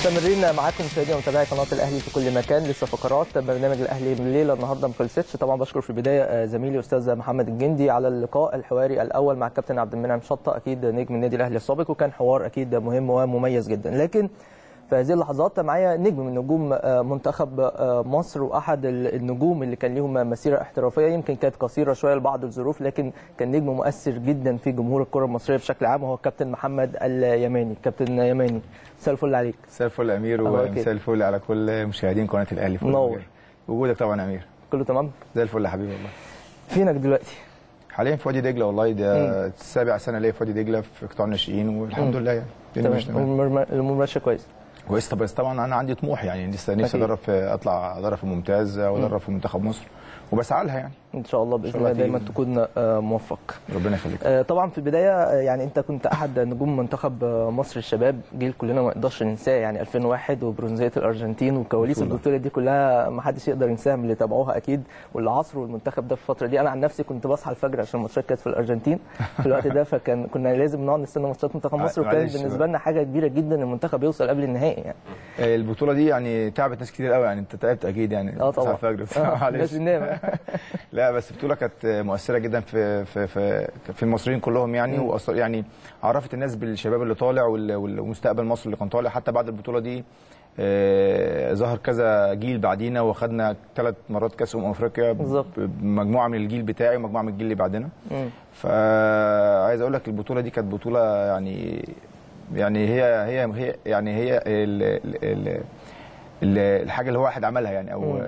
مستمرين معاكم مشاهدينا ومتابعي قناه الاهلي في كل مكان لسه فقرات برنامج الاهلي من الليله النهارده ما خلصتش طبعا بشكر في البدايه زميلي استاذ محمد الجندي على اللقاء الحواري الاول مع الكابتن عبد المنعم شطه اكيد نجم النادي الاهلي السابق وكان حوار اكيد مهم ومميز جدا لكن في هذه اللحظات معايا نجم من نجوم منتخب مصر واحد النجوم اللي كان ليهم مسيره احترافيه يمكن كانت قصيره شويه لبعض الظروف لكن كان نجم مؤثر جدا في جمهور الكره المصريه بشكل عام وهو الكابتن محمد اليماني كابتن يماني مساء الفل عليك مساء الفل يا امير ومساء الفل على كل مشاهدين قناه الاهلي في منور وجودك طبعا يا امير كله تمام زي الفل يا حبيبي والله فينك دلوقتي حاليا في وادي دجله والله ده السابع سنه ليا في وادي دجله في قطاع الناشئين والحمد لله يعني تمام الامور ماشيه كويس كويس بس طبعا انا عندي طموح يعني لسه نفسي ادرب في اطلع ادرب في ممتاز وادرب في منتخب مصر وبسعى لها يعني ان شاء الله باذن الله دايما تكون موفق ربنا يخليك طبعا في البدايه يعني انت كنت احد نجوم منتخب مصر الشباب جيل كلنا ما نقدرش ننساه يعني 2001 وبرونزيه الارجنتين وكواليس البطوله دي كلها ما حدش يقدر ينساها من اللي تابعوها اكيد واللي عصروا المنتخب ده في الفتره دي انا عن نفسي كنت بصحى الفجر عشان الماتشات كانت في الارجنتين في الوقت ده فكان كنا لازم نقعد نستنى ماتشات منتخب مصر وكان بالنسبه لنا حاجه كبيره جدا المنتخب يوصل قبل النهائي يعني البطوله دي يعني تعبت ناس كتير قوي يعني انت تعبت اكيد يعني اه طبعا الفجر معلش لا بس البطوله كانت مؤثره جدا في في في, في المصريين كلهم يعني وأصل يعني عرفت الناس بالشباب اللي طالع ومستقبل مصر اللي كان طالع حتى بعد البطوله دي آه ظهر كذا جيل بعدينا واخدنا ثلاث مرات كاس امم افريقيا بالظبط مجموعه من الجيل بتاعي ومجموعه من الجيل اللي بعدنا فعايز اقول لك البطوله دي كانت بطوله يعني يعني هي هي هي يعني هي ال ال ال الحاجه اللي هو واحد عملها يعني او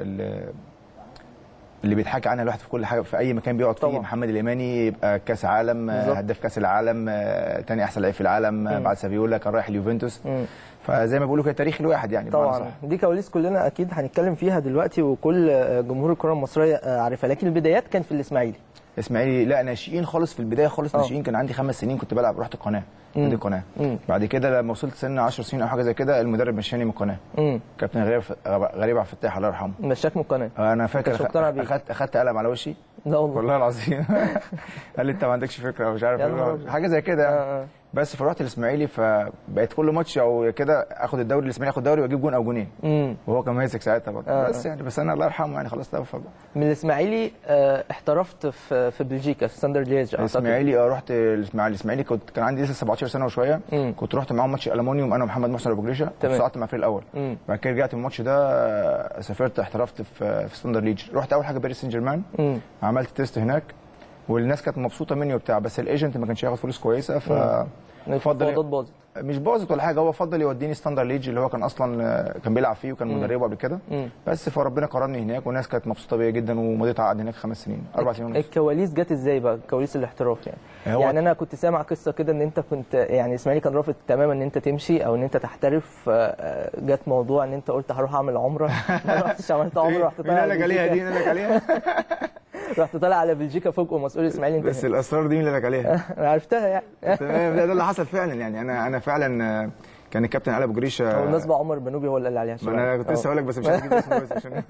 اللي بيتحكى عنها الواحد في كل حاجه في اي مكان بيقعد فيه طبعا. محمد اليماني يبقى كاس عالم بالزبط. هداف كاس العالم تاني احسن لعيب في العالم مم. بعد سافيولا كان رايح اليوفنتوس مم. فزي ما بيقولوا كده تاريخ الواحد يعني طبعا دي كواليس كلنا اكيد هنتكلم فيها دلوقتي وكل جمهور الكره المصريه عارفها لكن البدايات كان في الاسماعيلي اسماعيلي لا ناشئين خالص في البدايه خالص ناشئين كان عندي خمس سنين كنت بلعب رحت القناه نادي القناه بعد كده لما وصلت سن 10 سنين او حاجه زي كده المدرب مشاني من القناه كابتن غريب غريب عبد الفتاح الله يرحمه مشاك من القناه انا فاكر اخدت اخدت قلم على وشي لا والله والله العظيم قال لي انت ما عندكش فكره مش عارف حاجه زي كده آه آه. بس فرحت الاسماعيلي فبقيت كل ماتش او كده اخد الدوري الاسماعيلي اخد الدوري واجيب جون او جونين وهو كان ماسك ساعتها برضه آه بس يعني بس انا الله يرحمه يعني خلاص توفى من الاسماعيلي آه احترفت في في بلجيكا في ساندر ليج الاسماعيلي اه رحت الاسماعيلي الاسماعيلي كنت كان عندي لسه 17 سنه وشويه كنت رحت معاهم ماتش الالومنيوم انا ومحمد محسن ابو جريشه صعدت مع الفريق الاول بعد كده رجعت من الماتش ده سافرت احترفت في في ساندر ليج رحت اول حاجه باريس سان جيرمان عملت تيست هناك والناس كانت مبسوطه مني وبتاع بس الايجنت ما كانش هياخد فلوس كويسه ف فضل باظت مش باظت ولا حاجه هو فضل يوديني ستاندر ليج اللي هو كان اصلا كان بيلعب فيه وكان مدربه قبل كده بس فربنا كرمني هناك والناس كانت مبسوطه بيا جدا ومضيت عقد هناك خمس سنين اربع سنين ونص الكواليس جت ازاي بقى كواليس الاحتراف يعني يعني انا كنت سامع قصه كده ان انت كنت يعني اسماعيلي كان رافض تماما ان انت تمشي او ان انت تحترف جت موضوع ان انت قلت هروح اعمل عمره ما رحتش عملت عمره رحت طالع مين قال لك عليها دي مين قال لك عليها رحت طالع على بلجيكا فوق ومسؤول الاسماعيلي بس الاسرار دي مين اللي قال لك عليها؟ انا عرفتها يعني تمام ده اللي حصل فعلا يعني انا انا فعلا كان الكابتن علي ابو جريشه هو بالنسبه عمر بنوبي هو اللي قال عليها ما انا كنت لسه هقول لك بس مش هجيب اسمه بس عشان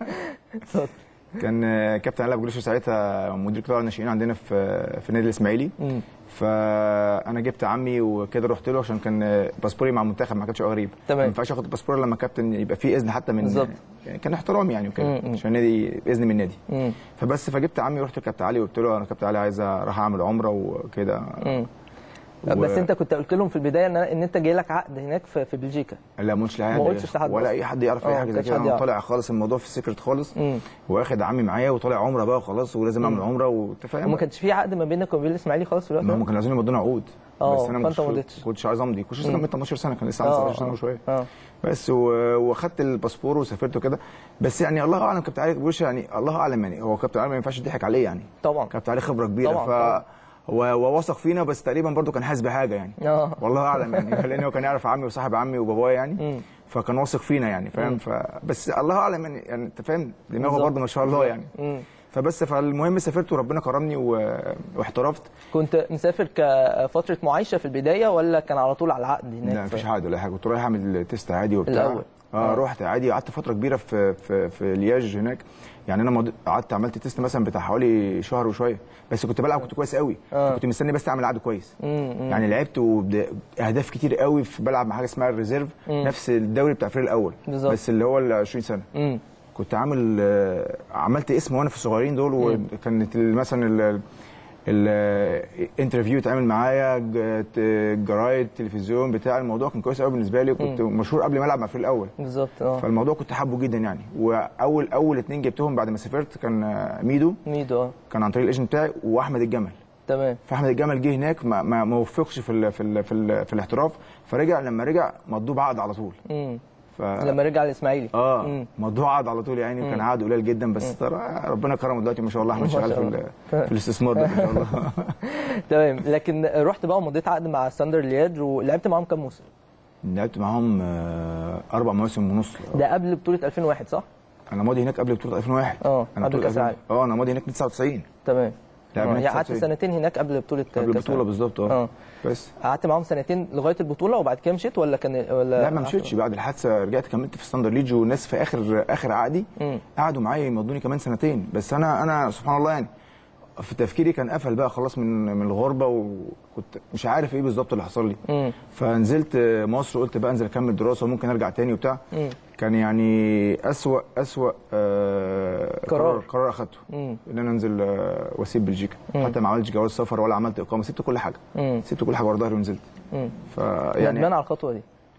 كان كابتن علي ابو جريشه ساعتها مدير قطاع الناشئين عندنا في في النادي الاسماعيلي فانا جبت عمي وكده رحت له عشان كان باسبوري مع المنتخب ما كانش غريب تمام ما ينفعش اخد الباسبور لما الكابتن يبقى فيه اذن حتى من بالظبط يعني كان احترام يعني وكده عشان النادي اذن من النادي مم. فبس فجبت عمي ورحت لكابتن علي وقلت له انا كابتن علي عايز اروح اعمل عمره وكده و... بس انت كنت قلت لهم في البدايه ان ان انت جاي لك عقد هناك في, في بلجيكا لا ما قلتش لحد ما قلتش لحد ولا اي حد يعرف اي حاجه زي كده انا طالع خالص الموضوع في السكرت خالص مم. واخد عمي معايا وطالع عمره بقى وخلاص ولازم اعمل عمره وانت فاهم وما كانش في عقد ما بينك وبين الاسماعيلي خالص في الوقت ما هم كانوا عايزين يمضونا عقود بس انا ما كنتش كنتش عايز امضي كنتش كملت 18 سنه كان لسه عندي 17 سنه وشويه آه. بس واخدت الباسبور وسافرت وكده بس يعني الله اعلم كابتن علي بوش يعني الله اعلم يعني هو كابتن علي ما ينفعش يضحك عليه يعني طبعا كابتن علي خبره كبيره طبعا ف طبعا. هو واثق فينا بس تقريبا برضه كان حاسس بحاجه يعني اه والله اعلم يعني لان هو كان يعرف عمي وصاحب عمي وبابايا يعني فكان واثق فينا يعني فاهم ف... بس الله اعلم يعني, يعني انت فاهم دماغه برضه ما شاء الله يعني مم. فبس فالمهم سافرت وربنا كرمني و... واحترفت كنت مسافر كفتره معايشه في البدايه ولا كان على طول على العقد هناك لا مفيش عقد ولا حاجه كنت رايح اعمل تيست عادي وبتاع الأول. اه رحت عادي قعدت فتره كبيره في في في لياج هناك يعني انا مض- قعدت عملت تيست مثلا بتاع حوالي شهر وشويه بس كنت بلعب كنت كويس قوي آه. كنت مستني بس اعمل عقد كويس مم. يعني لعبت وبد- اهداف كتير قوي في بلعب مع حاجه اسمها الريزيرف نفس الدوري بتاع الفريق الاول بالظبط. بس اللي هو ال 20 سنه مم. كنت عامل آه، عملت اسم وانا في الصغيرين دول وكانت ال- مثلا ال- الانترفيو اتعمل معايا ج- ت- جرايد تلفزيون بتاع الموضوع كان كويس قوي بالنسبه لي كنت مشهور قبل ما العب مع الفريق الاول بالظبط اه فالموضوع كنت حابه جدا يعني واول اول اتنين جبتهم بعد ما سافرت كان آه، ميدو ميدو اه كان عن طريق الايجنت بتاعي واحمد الجمل تمام فاحمد الجمل جه هناك ما ما, ما وفقش في ال في ال في, ال في الاحتراف فرجع لما رجع مضوب عقد على طول مم. ف لما رجع الاسماعيلي اه مم. مضوع عقد على طول يعني وكان عقد قليل جدا بس ترى ربنا كرمه دلوقتي ما شاء الله احمد ما شغال شاء في, الله. ال- في الاستثمار ده ما شاء الله تمام لكن رحت بقى ومضيت عقد مع ساندر لياج ولعبت معاهم كام موسم؟ لعبت معاهم آه، اربع مواسم ونص ده قبل بطوله 2001 صح؟ انا ماضي هناك قبل بطوله 2001 اه، انا قبل بطولة كأس العالم. اه انا ماضي هناك من 99 تمام لا، آه، هناك يعني قعدت 99. سنتين هناك قبل بطوله قبل كأس البطوله العالم. بالظبط اه اه بس قعدت معاهم سنتين لغايه البطوله وبعد كده مشيت ولا كان ولا لا ما مشيتش بعد الحادثه رجعت كملت في ستاندر ليج والناس في اخر اخر عقدي مم. قعدوا معايا يمضوني كمان سنتين بس انا انا سبحان الله يعني في تفكيري كان قفل بقى خلاص من من الغربه وكنت مش عارف ايه بالظبط اللي حصل لي مم. فنزلت مصر قلت بقى انزل اكمل دراسه وممكن ارجع تاني وبتاع مم. كان يعني اسوا اسوا آه قرار. قرار قرار اخدته مم. ان انا انزل آه واسيب بلجيكا حتى ما عملتش جواز سفر ولا عملت اقامه سبت كل حاجه مم. سبت كل حاجه ورا ظهري ونزلت مم. فيعني ندمان على الخطوه دي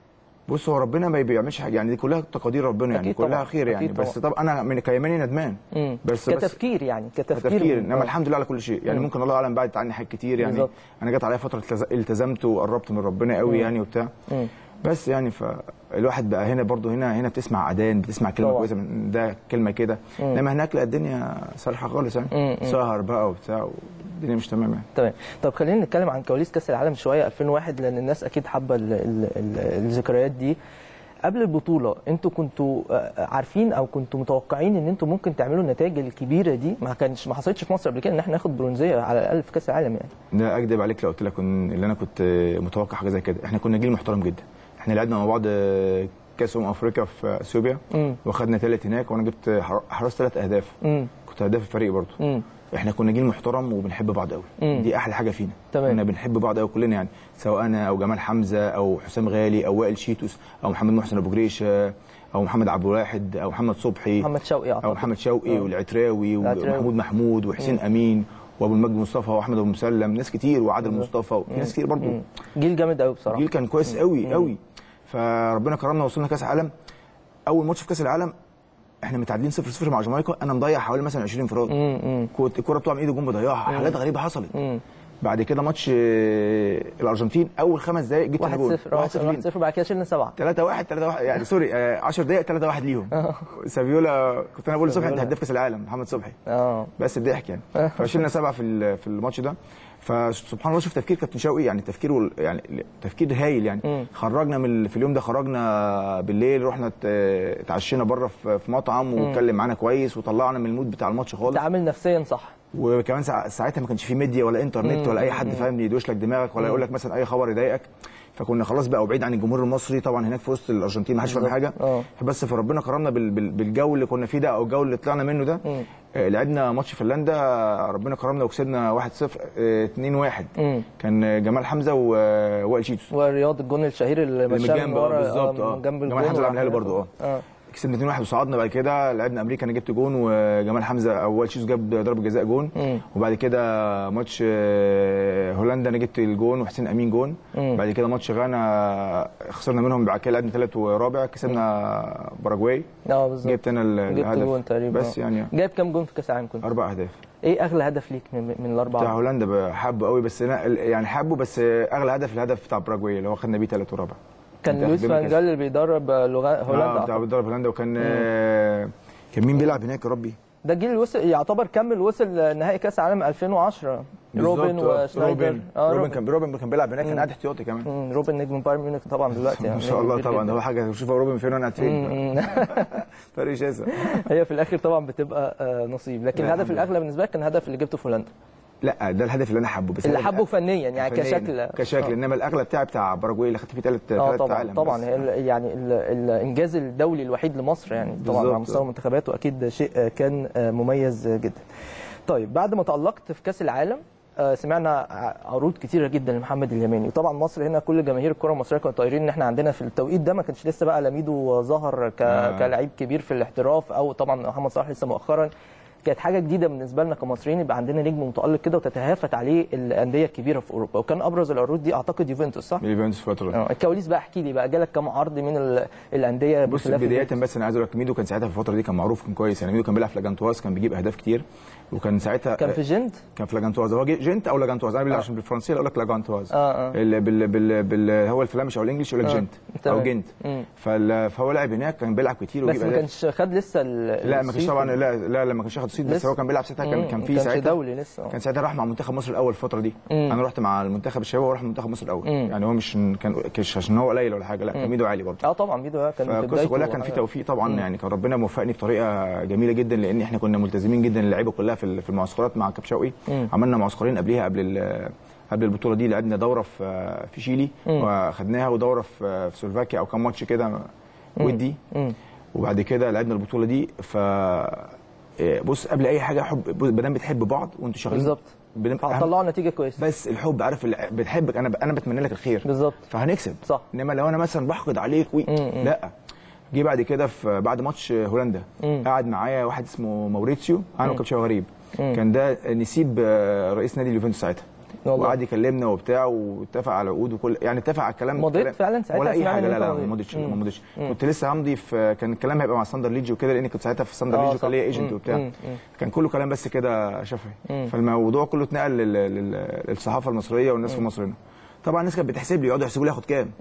بص هو ربنا ما بيعملش حاجه يعني دي كلها تقادير ربنا يعني أكيد كلها طبعاً. خير يعني أكيد بس طبعا انا من كيماني ندمان مم. بس بس كتفكير يعني كتفكير تفكير انما آه. الحمد لله على كل شيء يعني ممكن الله اعلم بعد عني حاجات كتير يعني بالظبط. انا جت عليا فتره التز- التزمت وقربت من ربنا قوي يعني وبتاع مم. بس يعني فالواحد بقى هنا برضو هنا هنا بتسمع اذان بتسمع كلمه طبعا. كويسه من ده كلمه كده انما هناك لا الدنيا صالحه خالص مم. يعني سهر بقى وبتاع والدنيا مش تمام يعني تمام طب خلينا نتكلم عن كواليس كاس العالم شويه 2001 لان الناس اكيد حابه ال- ال- ال- الذكريات دي قبل البطوله انتوا كنتوا آه، عارفين او كنتوا متوقعين ان انتوا ممكن تعملوا النتائج الكبيره دي ما كانش ما حصلتش في مصر قبل كده ان احنا ناخد برونزيه على الاقل في كاس العالم يعني ده اكذب عليك لو قلت لك ان اللي انا كنت متوقع حاجه زي كده احنا كنا جيل محترم جدا احنا لعبنا مع بعض كاس امم افريقيا في اثيوبيا مم. واخدنا ثالث هناك وانا جبت حر- حرزت ثلاث اهداف امم كنت هداف الفريق برضه امم احنا كنا جيل محترم وبنحب بعض قوي مم. دي احلى حاجه فينا تمام. كنا بنحب بعض قوي كلنا يعني سواء انا او جمال حمزه او حسام غالي او وائل شيتوس او محمد محسن ابو جريشه او محمد عبد الواحد او محمد صبحي محمد شوقي او اعتقد محمد شوقي آه. والعتراوي العتراوي. ومحمود محمود وحسين امين وابو المجد مصطفى واحمد ابو مسلم ناس كتير وعادل مصطفى وفي ناس كتير برضو مم. جيل جامد قوي بصراحه الجيل كان كويس قوي قوي فربنا كرمنا وصلنا كاس عالم اول ماتش في كاس العالم احنا متعادلين 0 0 مع جامايكا انا مضيع حوالي مثلا 20 انفراد امم كنت الكوره بتقع من ايدي الجون بضيعها حاجات غريبه حصلت امم بعد كده ماتش آه، الارجنتين اول خمس دقائق جبت 1 جول 0 1 0 بعد كده شلنا سبعه 3 1 3 1 يعني سوري 10 دقائق 3 1 ليهم سافيولا كنت انا بقول لصبحي انت سافيولا. هداف كاس العالم محمد صبحي اه بس الضحك يعني فشلنا سبعه في ال- في الماتش ده فسبحان الله شوف تفكير كابتن شوقي يعني تفكير وال- يعني تفكير هايل يعني مم. خرجنا من ال- في اليوم ده خرجنا بالليل رحنا ات- اتعشينا بره في في مطعم واتكلم معانا كويس وطلعنا من المود بتاع الماتش خالص تعامل نفسيا صح وكمان ساعة ساعتها ما كانش في ميديا ولا انترنت ولا اي حد فاهم يدوش لك دماغك ولا يقول لك مثلا اي خبر يضايقك فكنا خلاص بقى وبعيد عن الجمهور المصري طبعا هناك في وسط الارجنتين ما حدش فاهم حاجه اه. بس فربنا كرمنا بال- بال- بالجو اللي كنا فيه ده او الجو اللي طلعنا منه ده آه، لعبنا ماتش فنلندا ربنا كرمنا وكسبنا 1-0 آه، 2-1 مم. كان جمال حمزه ووائل شيتوس ورياض الجون الشهير اللي اللي من مشاه من جنب آه، ورا بالظبط آه، اه من جنب جمال الجون حمزه عملها له وراح- برضه اه اه كسبنا 2-1 وصعدنا بعد كده لعبنا امريكا انا جبت جون وجمال حمزه اول شيز جاب ضربه جزاء جون مم. وبعد كده ماتش آه، هولندا انا جبت الجون وحسين امين جون مم. بعد كده ماتش غانا خسرنا منهم بعد كده لعبنا ثالث ورابع كسبنا باراجواي اه بالظبط جبت انا ال- جبت الهدف جون تقريبا بس آه. يعني جايب كام جون في كاس العالم كنت؟ اربع اهداف ايه اغلى هدف ليك من, من بتاع الاربعه؟ هولندا بحبه قوي بس انا يعني حابه بس اغلى هدف الهدف بتاع باراجواي اللي هو خدنا بيه ثالث ورابع كان انت لويس هتجيب لك فان جال اللي بيدرب لغا... اه هولندا بتاع أعتقد. بيدرب هولندا وكان آه، كان مين بيلعب هناك يا ربي ده الجيل اللي وصل يعتبر كمل وصل نهائي كاس العالم 2010 روبن بالظبط، آه. وشنايدر روبن روبن كان روبن كان بيلعب هناك كان قاعد احتياطي كمان مم، روبن نجم بايرن ميونخ طبعا دلوقتي يعني ما شاء الله كبير طبعا جداً. هو حاجه شوف هو روبن فين وانا قاعد فين مم. فرق شاسع هي في الاخر طبعا بتبقى آه، نصيب لكن لا، الهدف الحمد لله. الاغلى بالنسبه لك كان الهدف اللي جبته في هولندا لا ده الهدف اللي انا حابه بس اللي هو حبه فنيا يعني فنياً، كشكل كشكل آه. انما الاغلب بتاعي بتاع باراجواي اللي خدت فيه ثلاث اه ثلاث طبعا عالم طبعا بس. هي ال- يعني ال- الانجاز الدولي الوحيد لمصر يعني طبعا على بالظبط. مستوى المنتخبات واكيد شيء كان مميز جدا. طيب بعد ما تالقت في كاس العالم آه، سمعنا ع- عروض كتيره جدا لمحمد اليماني وطبعا مصر هنا كل جماهير الكره المصريه كانوا طايرين ان احنا عندنا في التوقيت ده ما كانش لسه بقى لميدو ظهر ك... آه. كلاعب كبير في الاحتراف او طبعا محمد صلاح لسه مؤخرا كانت حاجه جديده بالنسبه لنا كمصريين يبقى عندنا نجم متالق كده وتتهافت عليه الانديه الكبيره في اوروبا وكان ابرز العروض دي اعتقد يوفنتوس صح؟ اليوفنتوس فتره اه الكواليس بقى احكي لي بقى جالك كام عرض من ال- الانديه بص بخلاف بدايه اليوفنتوس؟ بس انا عايز اقول لك ميدو كان ساعتها في الفتره دي كان معروف كان كويس يعني ميدو كان بيلعب في لاجانتواز كان بيجيب اهداف كتير وكان ساعتها كان في جنت كان في لاجانتواز هو جي- جنت او لاجانتواز انا بيلعب عشان بالفرنسيه اقول لك لاجانتواز اه اه ال- بال بال بال هو الفلامش او الانجليش يقول لك آه، جنت تمام. او جنت مم. فال- فهو لاعب هناك كان بيلعب كتير بس ويجيب ما اهداف كانش خد لسه ال- لا ما كانش الصيت طبعا وال- لا لا لا ما كانش ياخد صيت بس لسه. هو كان بيلعب ساعتها كان مم، كان في كانش ساعتها دولي لسه آه. كان ساعتها راح مع منتخب مصر الاول الفتره دي مم. انا رحت مع المنتخب الشباب وراح منتخب مصر الاول مم. يعني هو مش كان كانش عشان هو قليل ولا حاجه لا كان ميدو عالي برضه اه طبعا ميدو ده كان في فالقصه بدايته كلها كان في وحاجة. توفيق طبعا يعني كان ربنا موفقني بطريقه جميله جدا لان احنا كنا ملتزمين جدا اللعيبه كلها في في المعسكرات مع كاب شوقي مم. عملنا معسكرين قبليها قبل ال- قبل البطوله دي لعبنا دوره في في شيلي مم. واخدناها ودوره في في سلوفاكيا او كام ماتش كده ودي مم. وبعد كده لعبنا البطوله دي ف إيه، بص قبل اي حاجه حب ما دام بتحب بعض وانتوا شغالين بالظبط بن- أهم- هطلعوا نتيجه كويسه بس الحب عارف اللي بتحبك انا انا بتمنى لك الخير بالظبط فهنكسب صح. انما لو انا مثلا بحقد عليك وي... مم. لا جه بعد كده في بعد ماتش هولندا مم. قعد معايا واحد اسمه موريتسيو انا مم. وكابتن شوقي غريب مم. كان ده نسيب آه، رئيس نادي اليوفنتوس ساعتها والله. وقعد يكلمنا وبتاع واتفق على عقود وكل يعني اتفق على الكلام مضيت كلام- فعلا ساعتها ولا اي سمعنا حاجه إن لا أنت لا مضيت. ما مضيتش مم. ما مضيتش مم. كنت لسه همضي في كان الكلام هيبقى مع ساندر ليدج وكده لان كنت ساعتها في ساندر آه، ليدج صح. وكان ليا ايجنت مم. وبتاع مم. مم. كان كله كلام بس كده شفهي مم. فالموضوع كله اتنقل لل- لل- للصحافه المصريه والناس في مصر هنا طبعا الناس كانت بتحسب لي يقعدوا يحسبوا لي اخد كام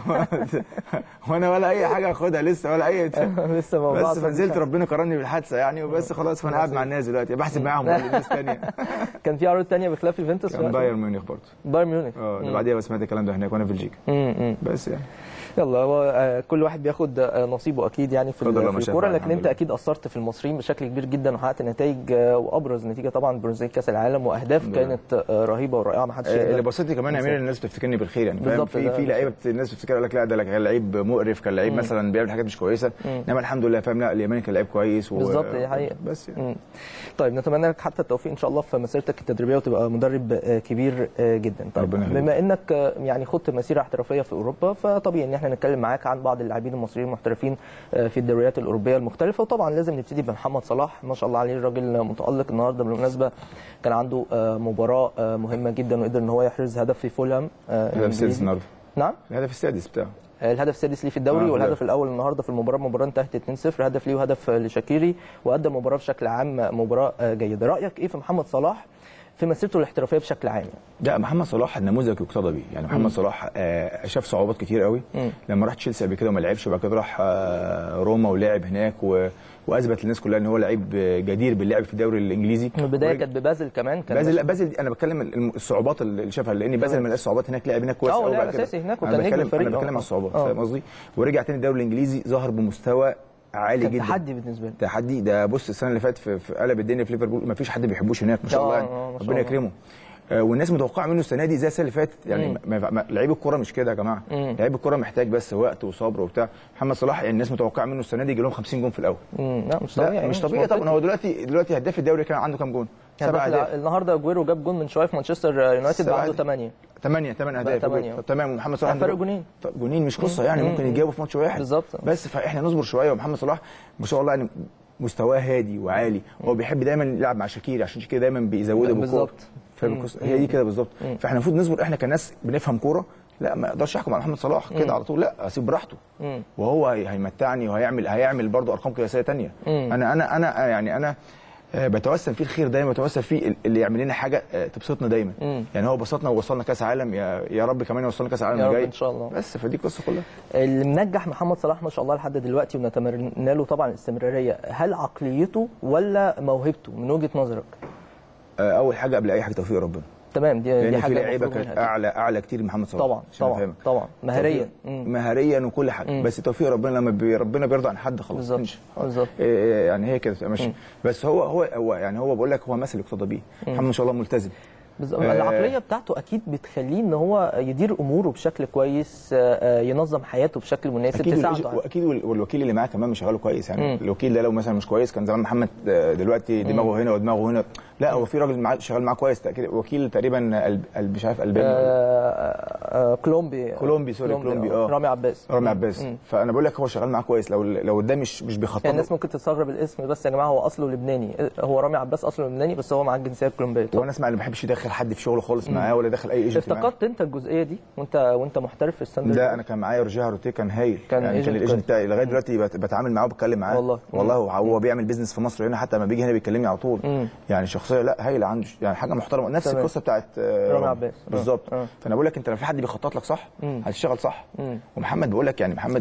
وانا ولا اي حاجه اخدها لسه ولا اي لسه موضوع بس فنزلت ربنا كرمني بالحادثه يعني وبس خلاص فانا قاعد مع الناس دلوقتي بحسب معاهم برضه الناس ثانيه كان في عروض تانية بخلاف يوفنتوس كان بايرن ميونخ برضه بايرن ميونخ اه اللي بعديها سمعت الكلام ده هناك وانا في بلجيكا مم. مم. بس يعني يلا هو آه، كل واحد بياخد آه، نصيبه اكيد يعني في, قدر الله ال- ما في شاء الكوره فعل، لكن الحمد انت لله. اكيد اثرت في المصريين بشكل كبير جدا وحققت نتائج آه، وابرز نتيجه طبعا برونزيه كاس العالم واهداف الحمد لله. كانت آه، رهيبه ورائعه ما حدش آه، اللي يقدر بسطني كمان يا امير الناس بتفتكرني بالخير يعني فاهم بالظبط في ده- في لعيبه بت- الناس بتفتكر يقول لك لا ده كان لعيب مقرف كان لعيب مثلا بيعمل حاجات مش كويسه انما الحمد لله فاهم لا اليماني كان لعيب كويس و... بالظبط، دي حقيقة. بس يعني مم. طيب نتمنى لك حتى التوفيق ان شاء الله في مسيرتك التدريبيه وتبقى مدرب آه، كبير آه، جدا طيب ربنا يخليك. بما انك آه، يعني خضت مسيره احترافيه في اوروبا فطبيعي ان احنا نتكلم معاك عن بعض اللاعبين المصريين المحترفين آه، في الدوريات الاوروبيه المختلفه وطبعا لازم نبتدي بمحمد صلاح ما شاء الله عليه الراجل متالق النهارده بالمناسبه كان عنده آه، مباراه آه، مهمه جدا وقدر ان هو يحرز هدف في فولهام آه، الهدف الإنجليزي. السادس النهارده نعم الهدف السادس بتاعه الهدف السادس ليه في الدوري آه، في والهدف الدوري. الاول النهارده في المباراه المباراه انتهت 2-0 هدف ليه وهدف لشاكيري وادى المباراه بشكل عام مباراه جيده رايك ايه في محمد صلاح في مسيرته الاحترافيه بشكل عام يعني. لا محمد صلاح نموذج يقتضى بيه يعني محمد صلاح آه، شاف صعوبات كتير قوي مم. لما راح تشيلسي قبل كده وما لعبش وبعد كده راح آه، روما ولعب هناك و... واثبت للناس كلها ان هو لعيب آه، جدير باللعب في الدوري الانجليزي البدايه ورجع- كانت ببازل كمان كان بازل لا بازل دي انا بتكلم الم- الصعوبات اللي شافها لان بازل ما لقاش صعوبات هناك لعب هناك كويس آه، قوي لعب بعد كده. أساسي هناك انا وكان نجم بتكلم الفريق، انا آه. بتكلم على الصعوبات آه. فاهم قصدي ورجع تاني الدوري الانجليزي ظهر بمستوى عالي كان جدا تحدي بالنسبه لي تحدي ده بص السنه اللي فاتت في, في قلب الدنيا في ليفربول ما فيش حد بيحبوش هناك ما شاء آه، الله يعني آه، ما شاء ربنا الله. يكرمه آه، والناس متوقعه منه السنه دي زي السنه اللي فاتت يعني مم. ما- ما- لعيب الكوره مش كده يا جماعه مم. لعيب الكوره محتاج بس وقت وصبر وبتاع محمد صلاح يعني الناس متوقعه منه السنه دي يجي لهم 50 جون في الاول مم، لا مش طبيعي لا مش طبيعي منطقي. طبعا هو دلوقتي دلوقتي هداف الدوري كان عنده كام جون؟ سبع هدف اهداف الع- النهارده اجويرو جاب جون من شويه في مانشستر يونايتد سبعة بقى عنده أهداف. 8 ثمانية ثمان بقى اهداف تمانية. طب تمام ومحمد صلاح فرق عنده- جونين. طب جونين مش قصه يعني مم. ممكن يجابوا في ماتش واحد بالظبط. بس فاحنا نصبر شويه ومحمد صلاح ما شاء الله يعني مستواه هادي وعالي هو بيحب دايما يلعب مع شاكيري عشان شاكيري دايما بيزوده بالكوره بالظبط. فاهم القصة؟ هي دي كده بالظبط فاحنا المفروض نصبر احنا كناس بنفهم كوره لا ما اقدرش احكم على محمد صلاح كده على طول لا اسيب براحته مم. وهو هي- هيمتعني وهيعمل هيعمل برضه ارقام قياسيه تانية مم. انا انا انا يعني انا آه، بتوسل فيه الخير دايما بتوسل فيه اللي يعمل لنا حاجه آه، تبسطنا دايما مم. يعني هو بسطنا ووصلنا كاس عالم يا يا رب كمان يوصلنا كاس العالم يا رب الجاي إن شاء الله. بس فدي القصه كلها اللي منجح محمد صلاح ما شاء الله لحد دلوقتي ونتمنى له طبعا الاستمراريه هل عقليته ولا موهبته من وجهه نظرك؟ آه، اول حاجه قبل اي حاجه توفيق ربنا تمام دي دي لان في حاجه لعيبه المفروض كانت منها. اعلى اعلى كتير من محمد صلاح طبعا عشان طبعا أفهمك. طبعا مهاريا توفيق- مم. مهاريا وكل حاجه بس توفيق ربنا لما بي ربنا بيرضى عن حد خلاص بالظبط تمشي. بالظبط إيه يعني هي كده بتبقى ماشيه بس هو هو هو يعني هو بقول لك هو مثل يقتدى بيه محمد ما شاء الله ملتزم بالظبط آه. العقليه بتاعته اكيد بتخليه ان هو يدير اموره بشكل كويس آه، آه، ينظم حياته بشكل مناسب اكيد تساعده والإج- على- واكيد وال- والوكيل اللي معاه كمان مش شغاله كويس يعني مم. الوكيل ده لو مثلا مش كويس كان زمان محمد آه، دلوقتي دماغه هنا ودماغه هنا لا هو في راجل معاه شغال معاه كويس تأكيد وكيل تقريبا قلب قلب- مش عارف الباني آه، آه، كولومبي كولومبي، سوري، كولومبي، آه. رامي عباس رامي عباس مم. فانا بقول لك هو شغال معاه كويس لو لو ده مش مش بيخطط يعني له الناس ممكن تستغرب الاسم بس يا جماعه هو اصله لبناني هو رامي عباس اصله لبناني بس هو معاه الجنسيه الكولومبيه طب وانا اسمع اللي ما بحبش يدخل حد في شغله خالص معاه ولا يدخل اي ايجنت معاه افتقدت انت الجزئيه دي وانت وانت محترف في الستاندرد لا انا كان معايا رجاء روتيه كان هايل كان يعني agent كان الايجنت كويس. بتاعي لغايه دلوقتي بت- بتعامل معاه وبتكلم معاه والله. والله هو هو بيعمل بيزنس في مصر هنا حتى لما بيجي هنا بيكلمني على طول مم. يعني شخصيه لا هايله عنده يعني حاجه محترمه نفس تمام. القصه بتاعت آه، رامي عباس. آه. بالظبط آه. فانا بقول لك انت لو في حد بيخطط لك صح مم. هتشتغل صح مم. ومحمد بقول لك يعني محمد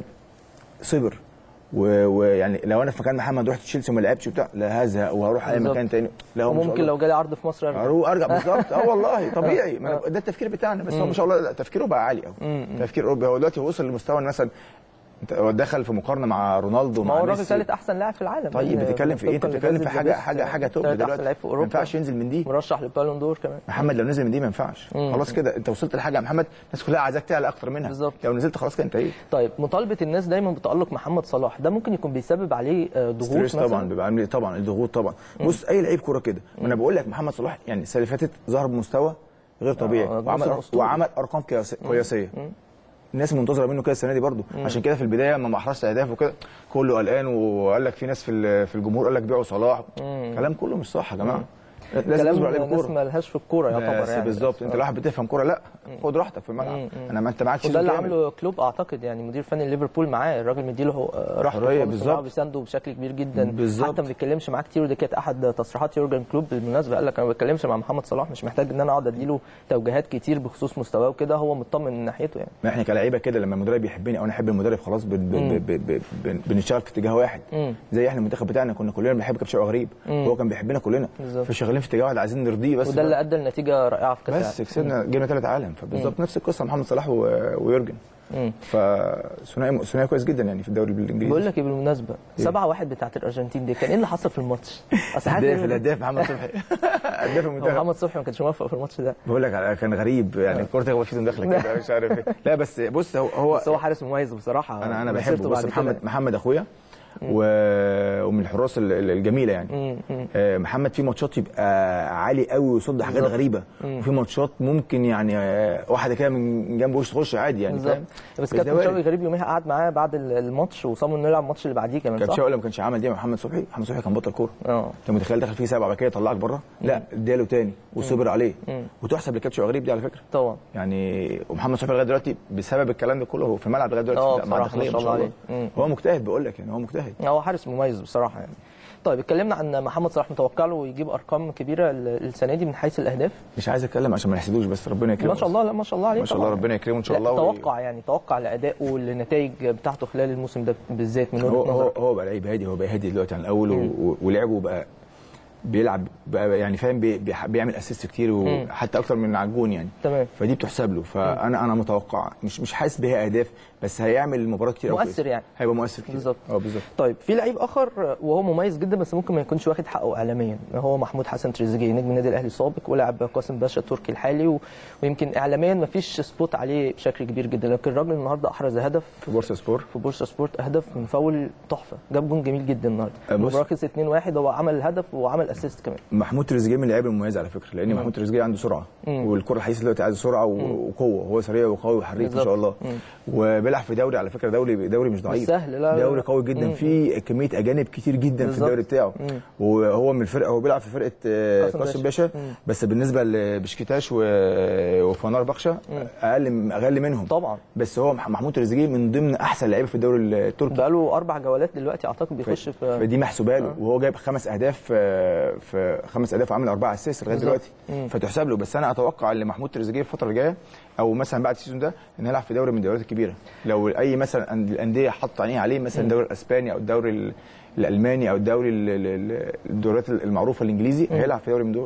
صبر و- ويعني لو انا في مكان محمد رحت تشيلسي وما لعبتش وبتاع لا هزهق وهروح اي بالظبط. مكان تاني لا هو ما شاء وممكن الله. لو جالي عرض في مصر ارجع اروح ارجع بالظبط اه والله طبيعي ما أنا- ده التفكير بتاعنا بس هو ما شاء الله لا، تفكيره بقى عالي قوي تفكير اوروبي هو دلوقتي وصل لمستوى إن مثلا انت هو دخل في مقارنه مع رونالدو ما مع هو الراجل ميسي. ثالث احسن لاعب في العالم طيب يعني بتتكلم في ايه انت طبقاً بتتكلم في لجائزة حاجه ذا حاجه بيست. حاجه توب ثالث دلوقتي احسن لعيب في ما اوروبا ينفعش ينزل من دي مرشح للبالون دور كمان محمد لو نزل من دي ما ينفعش خلاص كده انت وصلت لحاجه يا محمد الناس كلها عايزاك تعلى اكتر منها بالظبط. لو نزلت خلاص كده انت ايه طيب مطالبه الناس دايما بتالق محمد صلاح ده ممكن يكون بيسبب عليه آه، ضغوط ستريس مثلا طبعا بيبقى عامل إيه؟ طبعا الضغوط طبعا بص اي لعيب كوره كده ما انا بقول لك محمد صلاح يعني السنه اللي فاتت ظهر بمستوى غير طبيعي آه، وعمل موسم أسطوري. وعمل ارقام قياس- قياسيه الناس منتظره منه كده السنه دي برضه عشان كده في البدايه لما ما احرزش اهداف وكده كله قلقان وقال لك في ناس في ال- في الجمهور قال لك بيعوا صلاح كلام كله مش صح يا جماعه لازم كلام تصبر عليه الناس بالكوره ما لهاش في الكوره يعتبر بس يعني بالظبط انت لو واحد بتفهم كوره لا خد راحتك في الملعب انا ما انت معاك وده اللي سيزون كامل. عامله كلوب اعتقد يعني مدير فني ليفربول معاه الراجل مديله آه، راحته حرية خالص بالظبط. ومعاه بيسانده بشكل كبير جدا بالظبط. حتى ما بيتكلمش معاه كتير ودي كانت احد تصريحات يورجن كلوب بالمناسبه قال لك انا ما بتكلمش مع محمد صلاح مش محتاج ان انا اقعد اديله توجيهات كتير بخصوص مستواه وكده هو مطمن من ناحيته يعني ما احنا كلاعيبه كده لما المدرب بيحبني او انا احب المدرب خلاص بن بن بن بن بن بنشتغل في اتجاه واحد مم. زي احنا المنتخب بتاعنا كنا كلنا بنحب كابتن شوقي غريب هو كان بيحبنا كلنا بالظبط. فشغالين في اتجاه واحد عايزين نرضيه بس وده اللي ادى لنتيجه رائعه في كاس بس العالم. كسبنا جبنا ثلاث عالم فبالظبط نفس القصه محمد صلاح و- ويورجن مم. فثنائي ثنائي كويس جدا يعني في الدوري الانجليزي بقول لك ايه بالمناسبه 7 1 بتاعت الارجنتين دي كان ايه اللي حصل في الماتش؟ اصل حاسس هداف إن- الهداف محمد صبحي هداف هو المنتخب محمد صبحي ما كانش موفق في الماتش ده بقول لك على- كان غريب يعني الكوره تخبط فيه داخله كده مش عارف ايه لا بس بص هو هو بس هو حارس مميز بصراحه انا انا مسيرته بحبه بص بعد كده. محمد محمد اخويا و... ومن الحراس ال- ال- الجميله يعني مم، مم. آه، محمد في ماتشات يبقى عالي قوي ويصد حاجات بالظبط. غريبه وفي ماتشات ممكن يعني آه، واحده كده من جنب وش تخش عادي يعني بالظبط فاهم بس ده كابتن وارد. شوقي غريب يوميها قعد معاه بعد ال- الماتش وصمم انه يلعب الماتش اللي بعديه كمان كابتن صح؟ شوقي لما كانش عمل دي مع محمد صبحي محمد صبحي كان بطل كوره اه انت متخيل دخل فيه سبعه بعد كده يطلعك بره لا اداله تاني وصبر عليه وتحسب لكابتن شوقي غريب دي على فكره طبعا يعني ومحمد صبحي لغايه دلوقتي بسبب الكلام ده كله هو في الملعب لغايه دلوقتي اه لا، مع بصراحة ما الداخليه شاء ما الله عليه. مم. هو مجتهد بقول لك يعني هو مجتهد هو حارس مميز بصراحه يعني طيب اتكلمنا عن محمد صلاح متوقع له يجيب ارقام كبيره ال- السنه دي من حيث الاهداف مش عايز اتكلم عشان ما نحسدوش بس ربنا يكرمه ما شاء الله لا ما شاء الله عليه ما شاء الله طبعاً. ربنا يكرمه ان شاء لا، الله وي- توقع يعني توقع لادائه والنتائج بتاعته خلال الموسم ده بالذات من هو وجهه هو نظرك هو بقى لعيب هادي هو بقى هادي دلوقتي عن الاول و- و- ولعبه بقى بيلعب بقى يعني فاهم بي- بيح- بيعمل اسيست كتير وحتى اكتر من على الجون يعني تمام فدي بتحسب له فانا انا متوقع مش مش حاسس بيها اهداف بس هيعمل مباراه كتير أوي مؤثر كويسة. يعني. هيبقى مؤثر كتير بالظبط. اه بالظبط طيب في لعيب اخر وهو مميز جدا بس ممكن ما يكونش واخد حقه اعلاميا هو محمود حسن تريزيجيه نجم النادي الاهلي السابق ولاعب قاسم باشا التركي الحالي و... ويمكن اعلاميا ما فيش سبوت عليه بشكل كبير جدا لكن الراجل النهارده احرز هدف في بورصه سبور في بورصه سبورت هدف من فاول تحفه جاب جون جميل جدا النهارده أه، بص. المباراه خلصت 2-1 هو عمل هدف وعمل اسيست كمان محمود تريزيجيه من اللعيبه المميزه على فكره لان محمود تريزيجيه عنده سرعه والكره الحديثه دلوقتي عايزه سرعه و- وقوه هو سريع وقوي وحريف ما بالظبط. شاء الله وبيلعب في دوري على فكره دوري دوري مش ضعيف سهل، لا، لا، دوري لا. قوي جدا فيه كميه اجانب كتير جدا في بالظبط. الدوري بتاعه وهو من الفرقه هو بيلعب في فرقه آه، قاسم قاسم باشا. باشا بس بالنسبه لبشكتاش و- وفنار بخشة اقل اقل منهم طبعا بس هو مح- محمود تريزيجيه من ضمن احسن لعيبه في الدوري التركي بقاله اربع جولات دلوقتي اعتقد بيخش في فدي محسوبه له وهو جايب خمس اهداف آه، في خمس اهداف وعامل اربعه اسيست لغايه بالظبط. دلوقتي فتحسب له بس انا اتوقع ان محمود تريزيجيه الفتره الجايه او مثلا بعد السيزون ده انه يلعب في دوري من الدوريات الكبيره لو اي مثلا أن- الانديه حط عينيه عليه مثلا الدوري الاسباني او الدوري ال- الالماني او الدوري ال- ال- ال- الدوريات المعروفه الانجليزي هيلعب في دوري من دول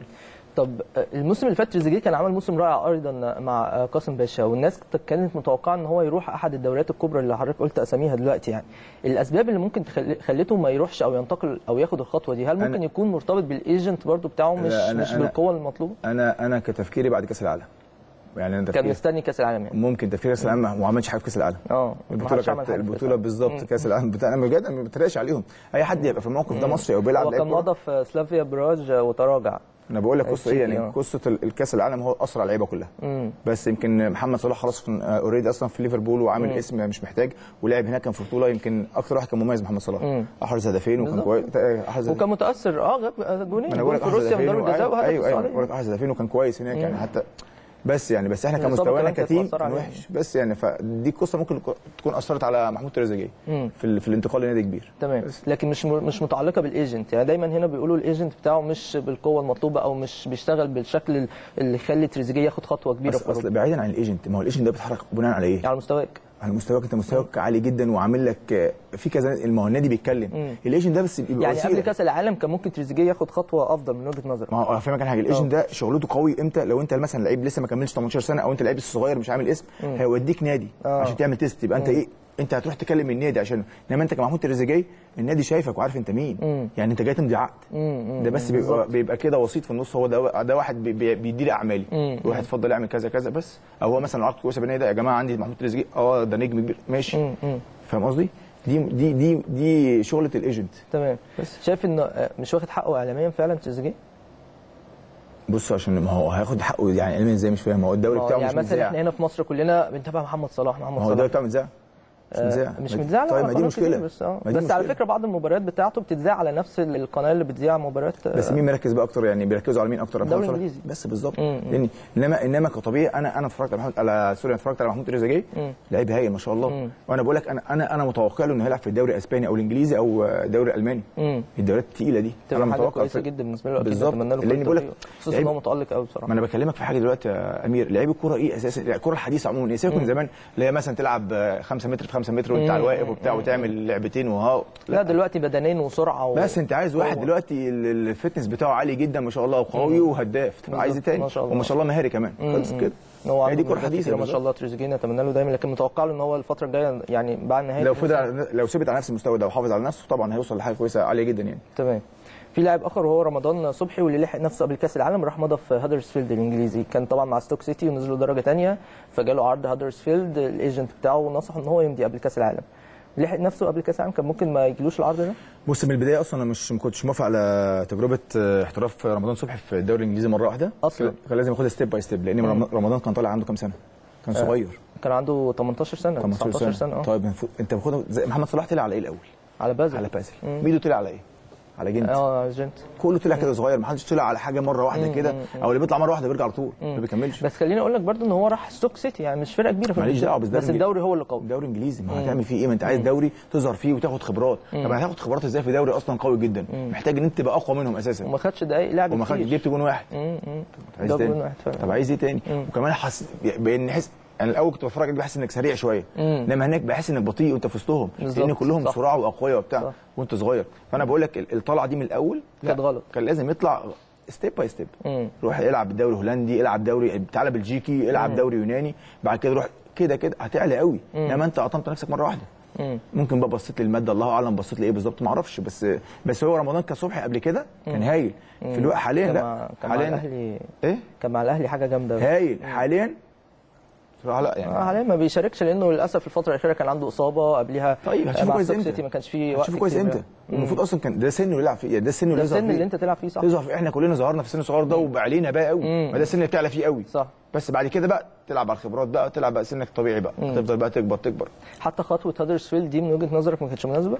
طب آه، الموسم اللي فات تريزيجيه كان عمل موسم رائع ايضا مع آه، قاسم باشا والناس كانت متوقعه ان هو يروح احد الدوريات الكبرى اللي حضرتك قلت اساميها دلوقتي يعني الاسباب اللي ممكن تخلي- خلته ما يروحش او ينتقل او ياخد الخطوه دي هل أنا- ممكن يكون مرتبط بالايجنت برضو بتاعه مش لا، أنا- مش أنا- بالقوه المطلوبه انا انا كتفكيري بعد كاس العالم يعني انا كان تفكيري مستني كاس العالم يعني ممكن تفكير كاس العالم ما عملش حاجه في كاس العالم اه ما البطوله حدش عمل كانت حاجة في كأس البطوله العالم. بالظبط كاس العالم بتاع انا بجد أنا ما بتريقش عليهم اي حد يبقى في الموقف ده مصري او بيلعب هو لعيب كان كورة. مضى في سلافيا براج وتراجع انا بقول لك قصه ايه التشيكي، يعني آه. قصه ال- الكاس العالم هو اسرع لعيبه كلها امم بس يمكن محمد صلاح خلاص اوريدي اصلا في ليفربول وعامل مم. اسم مش محتاج ولعب هناك كان في بطوله يمكن اكتر واحد كان مميز محمد صلاح مم. احرز هدفين وكان بالظبط. كويس احرز وكان متاثر اه غاب جونين ما انا بقول جون لك في احرز روسيا من هدفين ضربه جزاء وهدف ايوه ايوه السعودية. بقول لك احرز هدفين وكان كويس هناك يعني حتى بس يعني بس احنا الإصابة كمستوانا كمان كانت كتيم مأثرة كان عليه. وحش بس يعني فدي القصه ممكن تكون اثرت على محمود تريزيجيه مم. في, ال- في الانتقال لنادي كبير تمام بس. لكن مش م- مش متعلقه بالايجنت يعني دايما هنا بيقولوا الايجنت بتاعه مش بالقوه المطلوبه او مش بيشتغل بالشكل ال- اللي يخلي تريزيجيه ياخد خطوه كبيره بس في اصل اوروبا بعيدا عن الايجنت ما هو الايجنت ده بيتحرك بناء على ايه؟ على مستواك على مستواك انت مستواك عالي جدا وعامل لك آه، في كذا ما هو النادي بيتكلم مم. الايجنت ده بس بيبقى يعني قبل وسيله كاس العالم كان ممكن تريزيجيه ياخد خطوه افضل من وجهه نظرك ما هو فاهمك حاجه الايجنت ده شغلته قوي امتى لو انت مثلا لعيب لسه ما كملش 18 سنه او انت لعيب لسه صغير مش عامل اسم هيوديك نادي آه. عشان تعمل تيست يبقى انت ايه انت هتروح تكلم النادي عشان انما انت كمحمود تريزيجيه النادي شايفك وعارف انت مين مم. يعني انت جاي تمضي عقد مم. ده بس بيبقى, بيبقى كده وسيط في النص هو ده ده واحد بي- بي- بيدي لي اعمالي مم. واحد اتفضل اعمل كذا كذا بس او هو مثلا عقد كويسه بالنادي ده يا جماعه عندي محمود تريزيجيه اه ده نجم كبير ماشي مم. مم. فاهم قصدي دي دي دي دي شغله الايجنت تمام شايف انه آه، مش واخد حقه اعلاميا فعلا تريزيجيه بص عشان ما هو هياخد حقه يعني علميا ازاي مش فاهم هو الدوري ما هو بتاعه يعني مش مثلا متذاع احنا هنا في مصر كلنا بنتابع محمد صلاح محمد ما هو صلاح الدوري بتاعه متذاع مش آه، متذاع مش ما- متذاع لا، طيب على ما دي قناة مشكله كتير بس, آه. ما دي بس على مشكلة. فكره بعض المباريات بتاعته بتتذاع على نفس القناه اللي بتذيع مباريات آه، بس مين مركز بقى اكتر يعني بيركزوا على مين اكتر الدوري محمد صلاح؟ الإنجليزي. بس بالظبط مم. لان انما انما كطبيعي انا انا اتفرجت على محمود على سوري أنا اتفرجت على محمود تريزيجيه مم. لعيب هايل ما شاء الله مم. وانا بقول لك انا انا انا متوقع له انه هيلعب في الدوري الاسباني او الانجليزي او الدوري الالماني مم. الدوريات الثقيله دي تبقى حاجه كويسه في- جدا بالنسبه له اكيد بالظبط. اتمنى له كل لأني بقول لك التوفيق. خصوصا لعيب- ان هو متالق قوي بصراحه ما انا بكلمك في حاجه دلوقتي يا امير لعيب الكوره ايه اساسا لا، الكوره الحديثه عموما ايه سيبك من زمان اللي هي مثلا تلعب 5 متر في 5 متر وانت على الواقف وبتاع وتعمل لعبتين وها لا دلوقتي بدنيا وسرعه و... بس انت عايز واحد قوة. دلوقتي ال- ال- الفتنس بتاعه عالي جدا ما شاء الله وقوي وهداف تبقى عايز ايه تاني ما شاء الله. وما شاء الله مهاري كمان خلص كده هو هي عنده دي كوره مميزات حديثه كتيرة ما شاء بالظبط. الله تريزيجيه نتمنى له دايما لكن متوقع له ان هو الفتره الجايه يعني بعد نهايه لو الموسم- فضل على- لو ثبت على نفس المستوى ده وحافظ على نفسه طبعا هيوصل لحاجه كويسه عاليه جدا يعني تمام في لاعب اخر وهو رمضان صبحي واللي لحق نفسه قبل كاس العالم راح مضى في هادرسفيلد الانجليزي كان طبعا مع ستوك سيتي ونزلوا درجه ثانيه فجاله عرض هادرسفيلد الايجنت بتاعه نصحه ان هو يمضي قبل كاس العالم لحق نفسه قبل كاس العالم كان ممكن ما يجيلوش العرض ده بص من البدايه اصلا انا مش ما كنتش موافق على تجربه اه، احتراف رمضان صبحي في الدوري الانجليزي مره واحده أصلاً. كان لازم ياخدها ستيب باي ستيب لان رمضان- رمضان كان طالع عنده كام سنه كان صغير كان عنده 18 سنه 18 19 سنه, سنه اه طيب المفروض- انت باخدها زي محمد صلاح طلع على ايه الاول على بازل على بازل ميدو طلع على ايه على جنت اه جنت كله طلع كده صغير ما حدش طلع على حاجه مره واحده كده او اللي بيطلع مره واحده بيرجع على طول ما بيكملش بس خليني اقول لك برضو ان هو راح ستوك سيتي يعني مش فرقه كبيره في ماليش الانجليزي. دعوه بس ده بس الدوري هو اللي قوي دوري انجليزي ما هتعمل فيه ايه ما انت عايز دوري تظهر فيه وتاخد خبرات طب هتاخد خبرات ازاي في دوري اصلا قوي جدا محتاج ان انت تبقى اقوى منهم اساسا وما خدش دقايق لعب وما خدش كتير جبت جون واحد مم. طب عايز جاب تاني جون واحد فعلا. طب عايز ايه تاني وكمان حس بان حس انا الاول كنت بتفرج عليك بحس انك سريع شويه انما هناك بحس انك بطيء وانت في وسطهم بالظبط. لان كلهم صح. سرعه واقوياء وبتاع صح. وانت صغير فانا بقول لك ال- الطلعه دي من الاول لا، كانت غلط. كان لازم يطلع ستيب باي ستيب مم. روح العب الدوري الهولندي العب دوري تعالى بلجيكي العب دوري يوناني بعد كده روح كده كده هتعلى قوي انما انت قطمت نفسك مره واحده مم. ممكن بقى بصيت للماده الله اعلم بصيت لايه بالظبط ما اعرفش بس بس هو رمضان كصبحي قبل كده كان هايل في الوقت حاليا كان لا مع كان مع حاليا الاهلي ايه كان مع الاهلي حاجه جامده هايل حاليا بصراحه لا يعني آه، حاليا ما بيشاركش لانه للاسف الفتره الاخيره كان عنده اصابه قبلها طيب هتشوفه مع كويس ستوك امتى؟ سيتي ما كانش فيه وقت هتشوفه كويس كتير. امتى؟ المفروض اصلا كان ده سنه اللي يلعب فيه ده السن ده اللي يظهر السن اللي فيه انت تلعب فيه صح تظهر فيه احنا كلنا ظهرنا في السن الصغير ده وعلينا بقى قوي ما ده السن اللي بتعلى فيه قوي صح بس بعد كده بقى تلعب على الخبرات بقى تلعب بقى سنك طبيعي بقى تفضل بقى تكبر تكبر حتى خطوه هادرسفيلد دي من وجهه نظرك ما كانتش مناسبه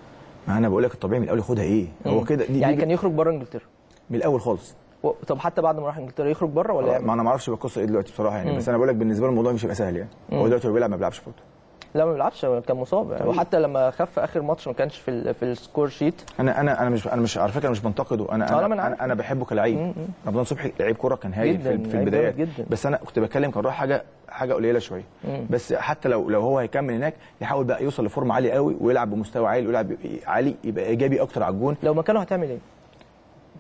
ما انا بقول لك الطبيعي من الاول ياخدها ايه هو كده دي يعني دي كان يخرج بره انجلترا من الاول خالص و- طب حتى بعد ما راح انجلترا يخرج بره ولا يعمل؟ ما انا ما اعرفش بقى القصه ايه دلوقتي بصراحه يعني بس انا بقول لك بالنسبه له الموضوع مش هيبقى سهل يعني هو دلوقتي هو بيلعب ما بيلعبش برضه لا ما بيلعبش كان مصاب يعني. وحتى لما خف اخر ماتش ما كانش في ال- في السكور شيت انا انا انا مش انا مش على فكره مش بنتقده انا آه، لا، انا ما أنا عارف. انا, أنا بحبه كلاعب رمضان صبحي لعيب كوره كان هايل جداً، في, في لعيب البدايات جامد جداً. بس انا كنت بتكلم كان رايح حاجه حاجه قليله شويه بس حتى لو لو هو هيكمل هناك يحاول بقى يوصل لفورمه عاليه قوي ويلعب بمستوى عالي ويلعب عالي يبقى ايجابي اكتر على الجون لو مكانه هتعمل ايه؟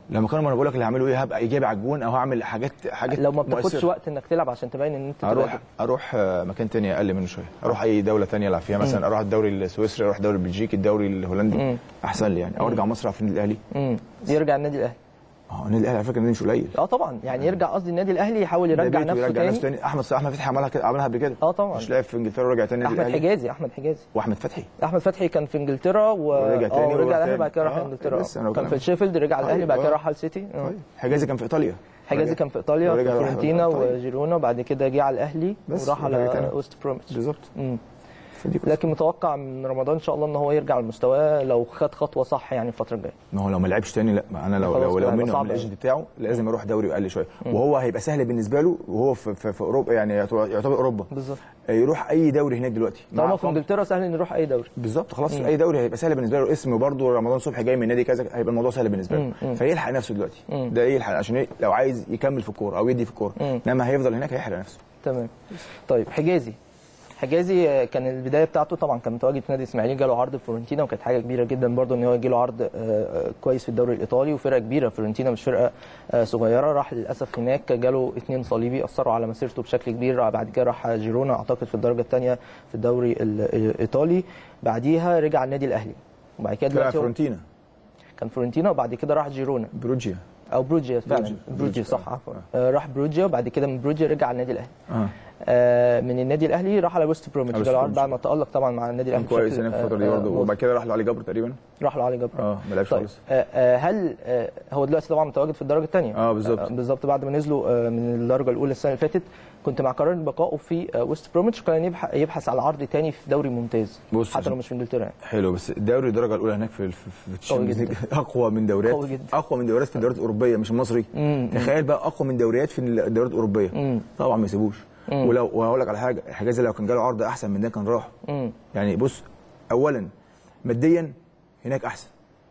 لما كانوا انا بقول لك اللي هعمله ايه هبقى ايجابي على الجون او هعمل حاجات حاجات لو ما بتاخدش مؤثرة. وقت انك تلعب عشان تبين ان انت اروح دلوقتي- اروح آه، مكان تاني اقل منه شويه اروح اي دوله تانية العب فيها مثلا اروح الدوري السويسري اروح الدوري البلجيكي الدوري الهولندي احسن لي يعني او ارجع مصر العب في النادي الاهلي امم يرجع النادي الاهلي اه النادي الاهلي على فكره النادي مش قليل اه طبعا يعني يرجع قصدي النادي الاهلي يحاول ده يرجع بيته نفسه يرجع تاني نفسه تاني احمد صلاح احمد فتحي عملها كده عملها قبل كده اه طبعا مش لعب في انجلترا ورجع تاني النادي احمد الاهلي حجازي احمد حجازي واحمد فتحي احمد فتحي كان في انجلترا و... ورجع تاني اه ورجع ورجع الاهلي تاني. بعد كده راح آه، انجلترا لسه آه. أنا كان بكلمك. في شيفيلد رجع الاهلي طيب، بعد كده آه. راح على السيتي آه. طيب حجازي كان في ايطاليا حجازي رجع. كان في ايطاليا ورجع في راح- فيورنتينا طيب. وجيرونا وبعد كده جه على الاهلي بس وراح ورجع على تاني. ويست بروميتش بالظبط مم. فدي كويس. لكن متوقع من رمضان ان شاء الله ان هو يرجع لمستواه لو خد خطوه صح يعني الفتره الجايه ما هو لو ما لعبش تاني لا ما انا لو خلاص لو كده لو هيبقى منه صعب من الايجنت أوي. بتاعه لازم اروح دوري اقل شويه وهو هيبقى سهل بالنسبه له وهو في, في, في اوروبا يعني يعتبر يعتبر اوروبا بالظبط يروح اي دوري هناك دلوقتي مع طالما في قام- انجلترا سهل نروح اي دوري بالظبط خلاص اي دوري هيبقى سهل بالنسبه له اسم برضه رمضان صبحي جاي من نادي كذا هيبقى الموضوع سهل بالنسبه له فيلحق نفسه دلوقتي ده يلحق عشان إيه؟ لو عايز يكمل في الكوره او يدي في الكوره انما هيفضل هناك هيحرق نفسه تمام طيب حجازي حجازي آه، كان البدايه بتاعته طبعا كان متواجد في نادي الاسماعيلي جاله عرض في فورنتينا وكانت حاجه كبيره جدا برضه ان هو يجي له عرض آه، آه، كويس في الدوري الايطالي وفرقه كبيره فورنتينا مش فرقه آه، صغيره راح للاسف هناك جاله اثنين صليبي اثروا على مسيرته بشكل كبير بعد كده راح جيرونا اعتقد في الدرجه الثانيه في الدوري ال- الايطالي بعديها رجع النادي الاهلي وبعد كده طلع دلوقتي هو- فورنتينا كان فورنتينا وبعد كده راح جيرونا بروجيا او بروجيا فعلا بروجيا. بروجيا صح عفوا آه، راح بروجيا وبعد كده من بروجيا رجع على النادي الاهلي اه آه، من النادي الاهلي راح على ويست بروميتش على جاله ويست عرض بعد ما تالق طبعا مع النادي كان الاهلي كويس بشكل، هنا في الفتره دي آه، برضه آه، وبعد كده راح له علي جبر تقريبا راح له علي جبر اه ما لعبش طيب خالص آه، آه، هل آه، هو دلوقتي طبعا متواجد في الدرجه الثانيه اه بالظبط. بالظبط بعد ما نزلوا آه، من الدرجه الاولى السنه اللي فاتت كنت مع قرار بقائه في آه، ويست بروميتش وكان يبح- يبحث على عرض تاني في دوري ممتاز بص حتى عشان- لو مش في انجلترا يعني حلو بس الدوري الدرجه الاولى هناك في في, في الشامبيونز جدا. ليج اقوى من دوريات قوي جدا. اقوى من دوريات في الدوريات الاوروبيه مش المصري مم. تخيل بقى اقوى من دوريات في الدوريات الاوروبيه مم. طبعا ما يسيبوش ولو وهقول لك على حاجه حجازي لو كان جاله عرض احسن من ده كان راح مم. يعني بص اولا ماديا هناك احسن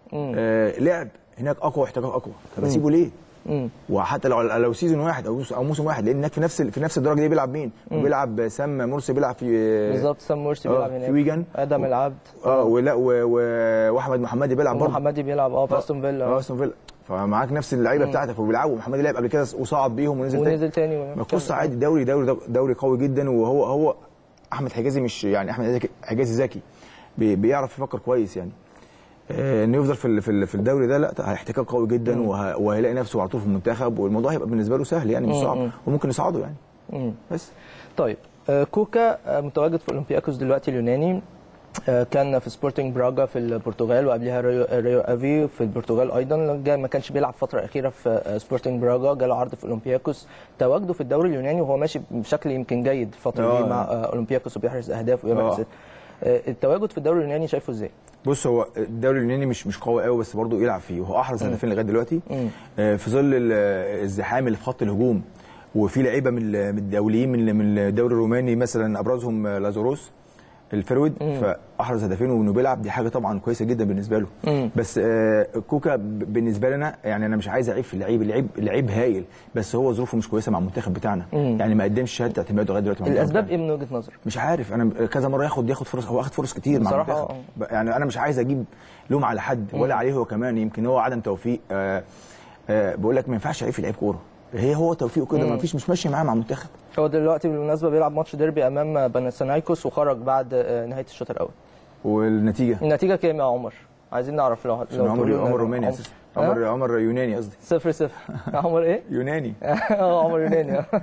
آه لعب هناك اقوى واحتكاك اقوى طب اسيبه ليه؟ مم. وحتى لو لو سيزون واحد او او موسم واحد لان هناك في نفس في نفس الدرجه دي بيلعب مين؟ بيلعب سام مرسي بيلعب في بالظبط سام مرسي آه، بيلعب في هناك ويجن. ادم العبد اه ولا و- و- واحمد محمدي بيلعب برضه محمدي بيلعب اه في استون فيلا اه استون فيلا فمعاك نفس اللعيبه بتاعتك وبيلعبوا محمدي لعب قبل كده وصعد بيهم ونزل تاني ونزل تاني ما القصه عادي دوري دوري دوري قوي جدا وهو هو احمد حجازي مش يعني احمد حجازي ذكي بي- بيعرف يفكر كويس يعني آه، انه يفضل في ال- في ال- في الدوري ده لا هيحتكاك قوي جدا وه- وهيلاقي نفسه على طول في المنتخب والموضوع هيبقى بالنسبه له سهل يعني مش صعب وممكن يصعده يعني مم. بس طيب آه، كوكا آه، متواجد في اولمبياكوس دلوقتي اليوناني آه، كان في سبورتنج براغا في البرتغال وقبلها ريو, ريو افي في البرتغال ايضا جا- ما كانش بيلعب فتره اخيره في آه، سبورتنج براغا جاله عرض في اولمبياكوس تواجده في الدوري اليوناني وهو ماشي بشكل يمكن جيد الفتره دي آه. مع آه، اولمبياكوس وبيحرز اهداف ويعمل آه. أسيست. آه، التواجد في الدوري اليوناني شايفه ازاي؟ بص هو الدوري اليوناني مش مش قوي قوي بس برضه يلعب فيه وهو احرز هدفين لغايه دلوقتي آه، في ظل ال- الزحام اللي في خط الهجوم وفي لعيبه من ال- من الدوليين من من الدوري الروماني مثلا ابرزهم آه، لازاروس الفرود فاحرز هدفين وانه بيلعب دي حاجه طبعا كويسه جدا بالنسبه له مم. بس آه، كوكا ب- بالنسبه لنا يعني انا مش عايز اعيب في اللعيب اللعيب اللعيب هايل بس هو ظروفه مش كويسه مع المنتخب بتاعنا يعني ما قدمش شهاده اعتماد لغايه دلوقتي مع المنتخب الاسباب بتاعنا. ايه من وجهه نظرك؟ مش عارف انا كذا مره ياخد ياخد فرص هو اخد فرص كتير مع بصراحة المنتخب آه. ب- يعني انا مش عايز اجيب لوم على حد ولا عليه هو كمان يمكن هو عدم توفيق آه آه بقول لك ما ينفعش اعيب في لعيب كوره هي هو توفيقه كده ما فيش مش ماشي معاه مع المنتخب هو دلوقتي بالمناسبه بيلعب ماتش ديربي امام بنسانايكوس وخرج بعد آه، نهايه الشوط الاول والنتيجه النتيجه كام يا عمر؟ عايزين نعرف لو عشان عمر تقولوا لنا- عمر روماني اساسا عمر عمر يوناني قصدي صفر صفر عمر ايه؟ يوناني اه عمر يوناني اه.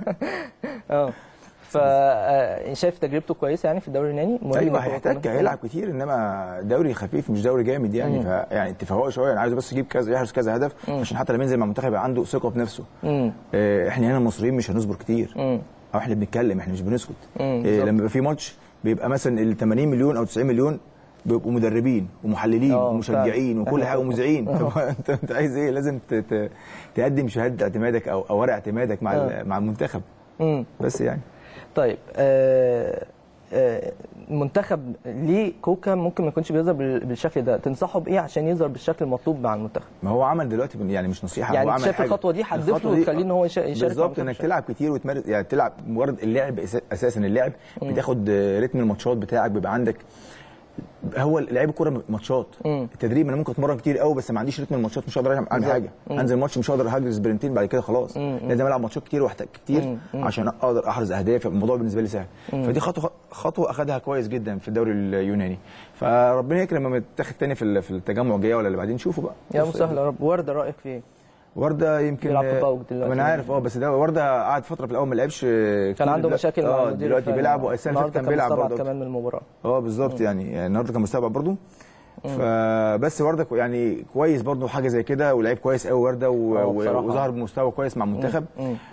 اه ف آه، شايف تجربته كويسه يعني في الدوري اليوناني مهم ايوه إنه هيحتاج يكون- هيلعب كتير انما دوري خفيف مش دوري جامد يعني ف يعني اتفاقوا شويه انا عايز بس يجيب كذا يحرز كذا هدف عشان حتى لما ينزل مع المنتخب يبقى عنده ثقه بنفسه مم. آه، احنا هنا المصريين مش هنصبر كتير مم. او احنا بنتكلم احنا مش بنسكت مم، إيه بالظبط. لما يبقى في ماتش بيبقى مثلا ال 80 مليون او 90 مليون بيبقوا مدربين ومحللين آه، ومشجعين فعلا. وكل حاجه ومذيعين طب انت انت عايز ايه لازم ت- ت- تقدم شهاده اعتمادك او او ورق اعتمادك مع ال- مع المنتخب مم. بس يعني طيب آه، آه، المنتخب ليه كوكا ممكن ما يكونش بيظهر بال- بالشكل ده تنصحه بايه عشان يظهر بالشكل المطلوب مع المنتخب ما هو عمل دلوقتي يعني مش نصيحه يعني هو انت عمل شايف حاجة. الخطوه دي هتضيف الخطوة له دي- وتخليه ان هو يشا- يشارك مع بالظبط المنتخب انك بشكل- تلعب كتير وتمارس يعني تلعب مجرد اللعب أسا- اساسا اللعب بتاخد رتم الماتشات بتاعك بيبقى عندك هو لعيب الكوره ماتشات التدريب انا ممكن اتمرن كتير قوي بس ما عنديش رتم الماتشات مش هقدر اعمل حاجه انزل ماتش مش هقدر هجري سبرنتين بعد كده خلاص لازم العب ماتشات كتير واحتاج كتير عشان اقدر احرز اهداف الموضوع بالنسبه لي سهل فدي خطوه خطوه اخذها كويس جدا في الدوري اليوناني فربنا يكرم لما يتاخد تاني في في التجمع الجاي ولا اللي بعدين نشوفه بقى يا مسهل يا رب ورده رايك في ايه؟ ورده يمكن بيلعب في باوك دلوقتي. ما انا عارف اه بس ده ورده قعد فتره في الاول ما لعبش كان عنده مشاكل مع اه المدير دلوقتي الفني. بيلعب والسنه اللي فاتت كان بيلعب مستبعد برضه كمان من المباراه اه بالظبط يعني يعني النهارده كان مستبعد برضه فبس ورده كو- يعني كويس برضه حاجه زي كده ولعيب كويس قوي ورده و- اه و- بصراحة. وظهر بمستوى كويس مع المنتخب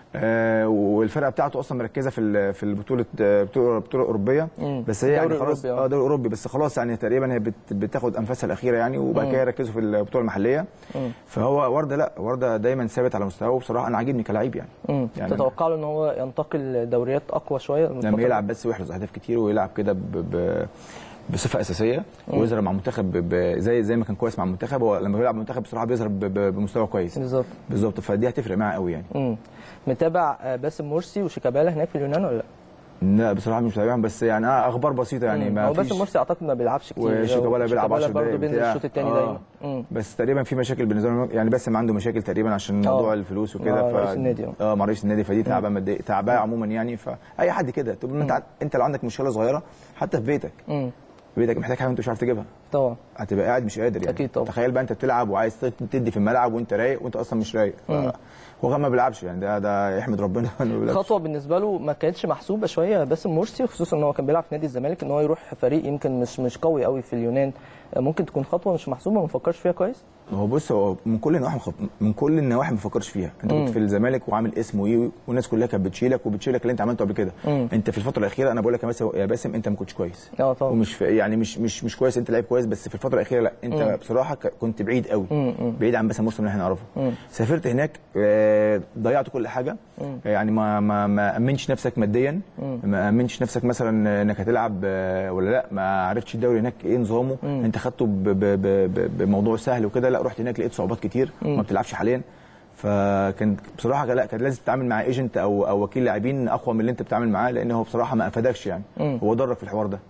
آه والفرقه بتاعته اصلا مركزه في ال- في البطوله آه، بطوله بطوله اوروبيه بس هي يعني دوري خلاص أوروبي، اه. اه دوري اوروبي بس خلاص يعني تقريبا هي بت- بتاخد انفاسها الاخيره يعني وبعد كده يركزوا في البطوله المحليه فهو ورده لا ورده دايما ثابت على مستواه وبصراحه انا عاجبني كلاعب يعني مم. يعني تتوقع له ان هو ينتقل دوريات اقوى شويه لما يلعب بس ويحرز اهداف كتير ويلعب كده ب... ب... بصفه اساسيه ويظهر مع المنتخب ب... ب... زي زي ما كان كويس مع المنتخب هو لما بيلعب منتخب بصراحه بيظهر ب... ب... بمستوى كويس بالظبط بالظبط فدي هتفرق معاه قوي يعني مم. متابع آه، باسم مرسي وشيكابالا هناك في اليونان ولا لا؟ لا بصراحه مش متابعهم بس يعني آه اخبار بسيطه يعني ما هو فيش باسم مرسي اعتقد ما بيلعبش كتير وشيكابالا بيلعب 10 برضه دقايق بينزل بتاع. الشوط الثاني آه. دايما مم. بس تقريبا في مشاكل بالنسبه لهم يعني باسم عنده مشاكل تقريبا عشان موضوع الفلوس وكده مع رئيس النادي، اه. اه مع رئيس النادي فدي تعبان ماديا تعبان عموما يعني فاي حد كده طب ما انت انت لو عندك مشكله صغيره حتى في بيتك مم. في بيتك محتاج حاجه انت مش عارف تجيبها طبعا هتبقى قاعد مش قادر يعني أكيد طبعا. تخيل بقى انت بتلعب وعايز تدي في الملعب وانت رايق وانت اصلا مش رايق ف- هو كمان ما بيلعبش يعني ده ده يحمد ربنا انه ما بيلعبش خطوه بالنسبه له ما كانتش محسوبه شويه باسم مرسي خصوصا ان هو كان بيلعب في نادي الزمالك ان هو يروح فريق يمكن مش مش قوي قوي في اليونان آه، ممكن تكون خطوه مش محسوبه ما فكرش فيها كويس هو بص هو من كل النواحي مخ- من كل النواحي ما فكرش فيها انت كنت في الزمالك وعامل اسم وايه والناس كلها كانت بتشيلك وبتشيلك اللي انت عملته قبل كده انت في الفتره الاخيره انا بقول لك يا باسم يا باسم انت ما كنتش كويس اه طبعا ومش في يعني مش مش مش كويس انت لعيب كويس بس في الفتره الاخيره لا انت بصراحه ك- كنت بعيد قوي بعيد عن باسم مرسي اللي احنا نعرفه سافرت هناك آه، ضيعت كل حاجه يعني ما ما ما امنش نفسك ماديا ما امنش نفسك مثلا انك هتلعب آه، ولا لا ما عرفتش الدوري هناك ايه نظامه انت خدته ب- ب- ب- ب- بموضوع سهل وكده لا رحت هناك لقيت صعوبات كتير ما بتلعبش حاليا فكان بصراحه لا كان لازم تتعامل مع ايجنت او او وكيل لاعبين اقوى من اللي انت بتتعامل معاه لان هو بصراحه ما افادكش يعني هو ضرك في الحوار ده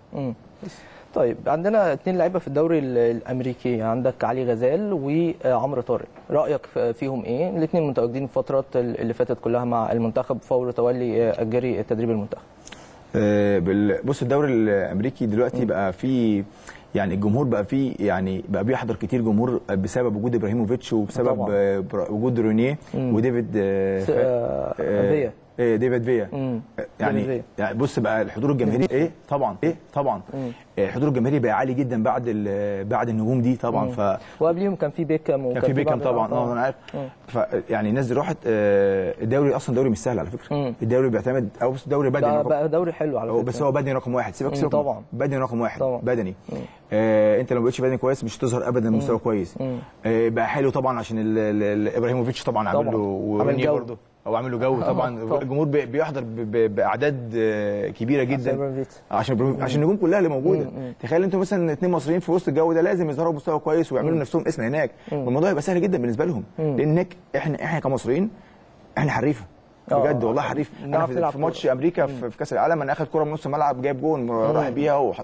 طيب عندنا اثنين لعيبه في الدوري ال- الامريكي عندك علي غزال وعمرو طارق رايك ف- فيهم ايه الاثنين متواجدين الفترات ال- اللي فاتت كلها مع المنتخب فور تولي آه، الجري تدريب المنتخب آه، بال- بص الدوري الامريكي دلوقتي بقى فيه يعني الجمهور بقى فيه يعني بقى بيحضر كتير جمهور بسبب وجود ابراهيموفيتش وبسبب طبعا. آه، برا- وجود رونيه وديفيد آه، س- فا- آه، آه، فيا. آه، ديفيد فيا مم. ديفيد يعني فيا. يعني بص بقى الحضور الجماهيري ايه طبعا ايه طبعا آه، الحضور الجماهيري بقى عالي جدا بعد ال- بعد النجوم دي طبعا ف وقبليهم كان في بيكام وكان كان في بيكام بعض- طبعا اه انا عارف ف يعني الناس دي راحت آه، الدوري اصلا دوري مش سهل على فكره الدوري بيعتمد او بص الدوري بدني ده رقم- بقى دوري حلو على هو فكره بس هو بدني رقم واحد سيبك مم، سيبك طبعا. بدني رقم واحد طبعا. بدني آه انت لو ما بقتش بدني كويس مش هتظهر ابدا بمستوى كويس آه بقى حلو طبعا عشان ال- ال- ال- ابراهيموفيتش طبعا عامل طبعا. له عامل وروني جو. برضه هو عامل له جو طبعا طبعا. الجمهور بي- بيحضر ب- ب- باعداد آه، كبيره جدا إبراهيموفيتش. عشان إبراهيم- عشان النجوم كلها اللي موجوده تخيل انتوا مثلا اثنين مصريين في وسط الجو ده لازم يظهروا بمستوى كويس ويعملوا نفسهم اسم هناك والموضوع يبقى سهل جدا بالنسبه لهم لان هناك احنا احنا كمصريين احنا حريفه آه. بجد والله حريف انا نعرف في, نلعب في ماتش امريكا في, في كاس العالم انا اخد كره من نص الملعب جايب جون راح بيها وحط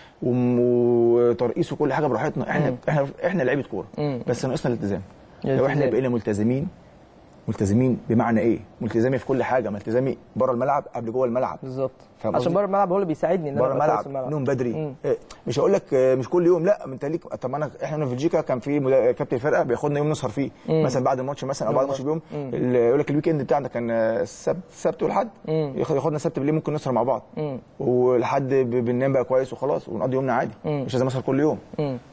وم- وترقيص وكل حاجه براحتنا احنا احنا احنا لعيبه كوره بس ناقصنا الالتزام لو احنا الالتزام. بقينا ملتزمين ملتزمين بمعنى ايه؟ ملتزمي في كل حاجه ملتزمي بره الملعب قبل جوه الملعب بالظبط فاهم عشان قصدي؟ بره الملعب هو اللي بيساعدني ان انا بره أبقى كويس الملعب في الملعب نوم بدري مم. إيه، مش هقول لك آه، مش كل يوم لا انت ليك طب انا احنا في بلجيكا كان في مدا- كابتن الفرقه بياخدنا يوم نسهر فيه مثلا بعد الماتش مثلا او بعد الماتش بيوم ال- يقول لك الويك اند بتاعنا كان آه، السبت السبت والحد ياخد- ياخدنا السبت بالليل ممكن نسهر مع بعض ولحد ب- بننام بقى كويس وخلاص ونقضي يومنا عادي مش لازم اسهر كل يوم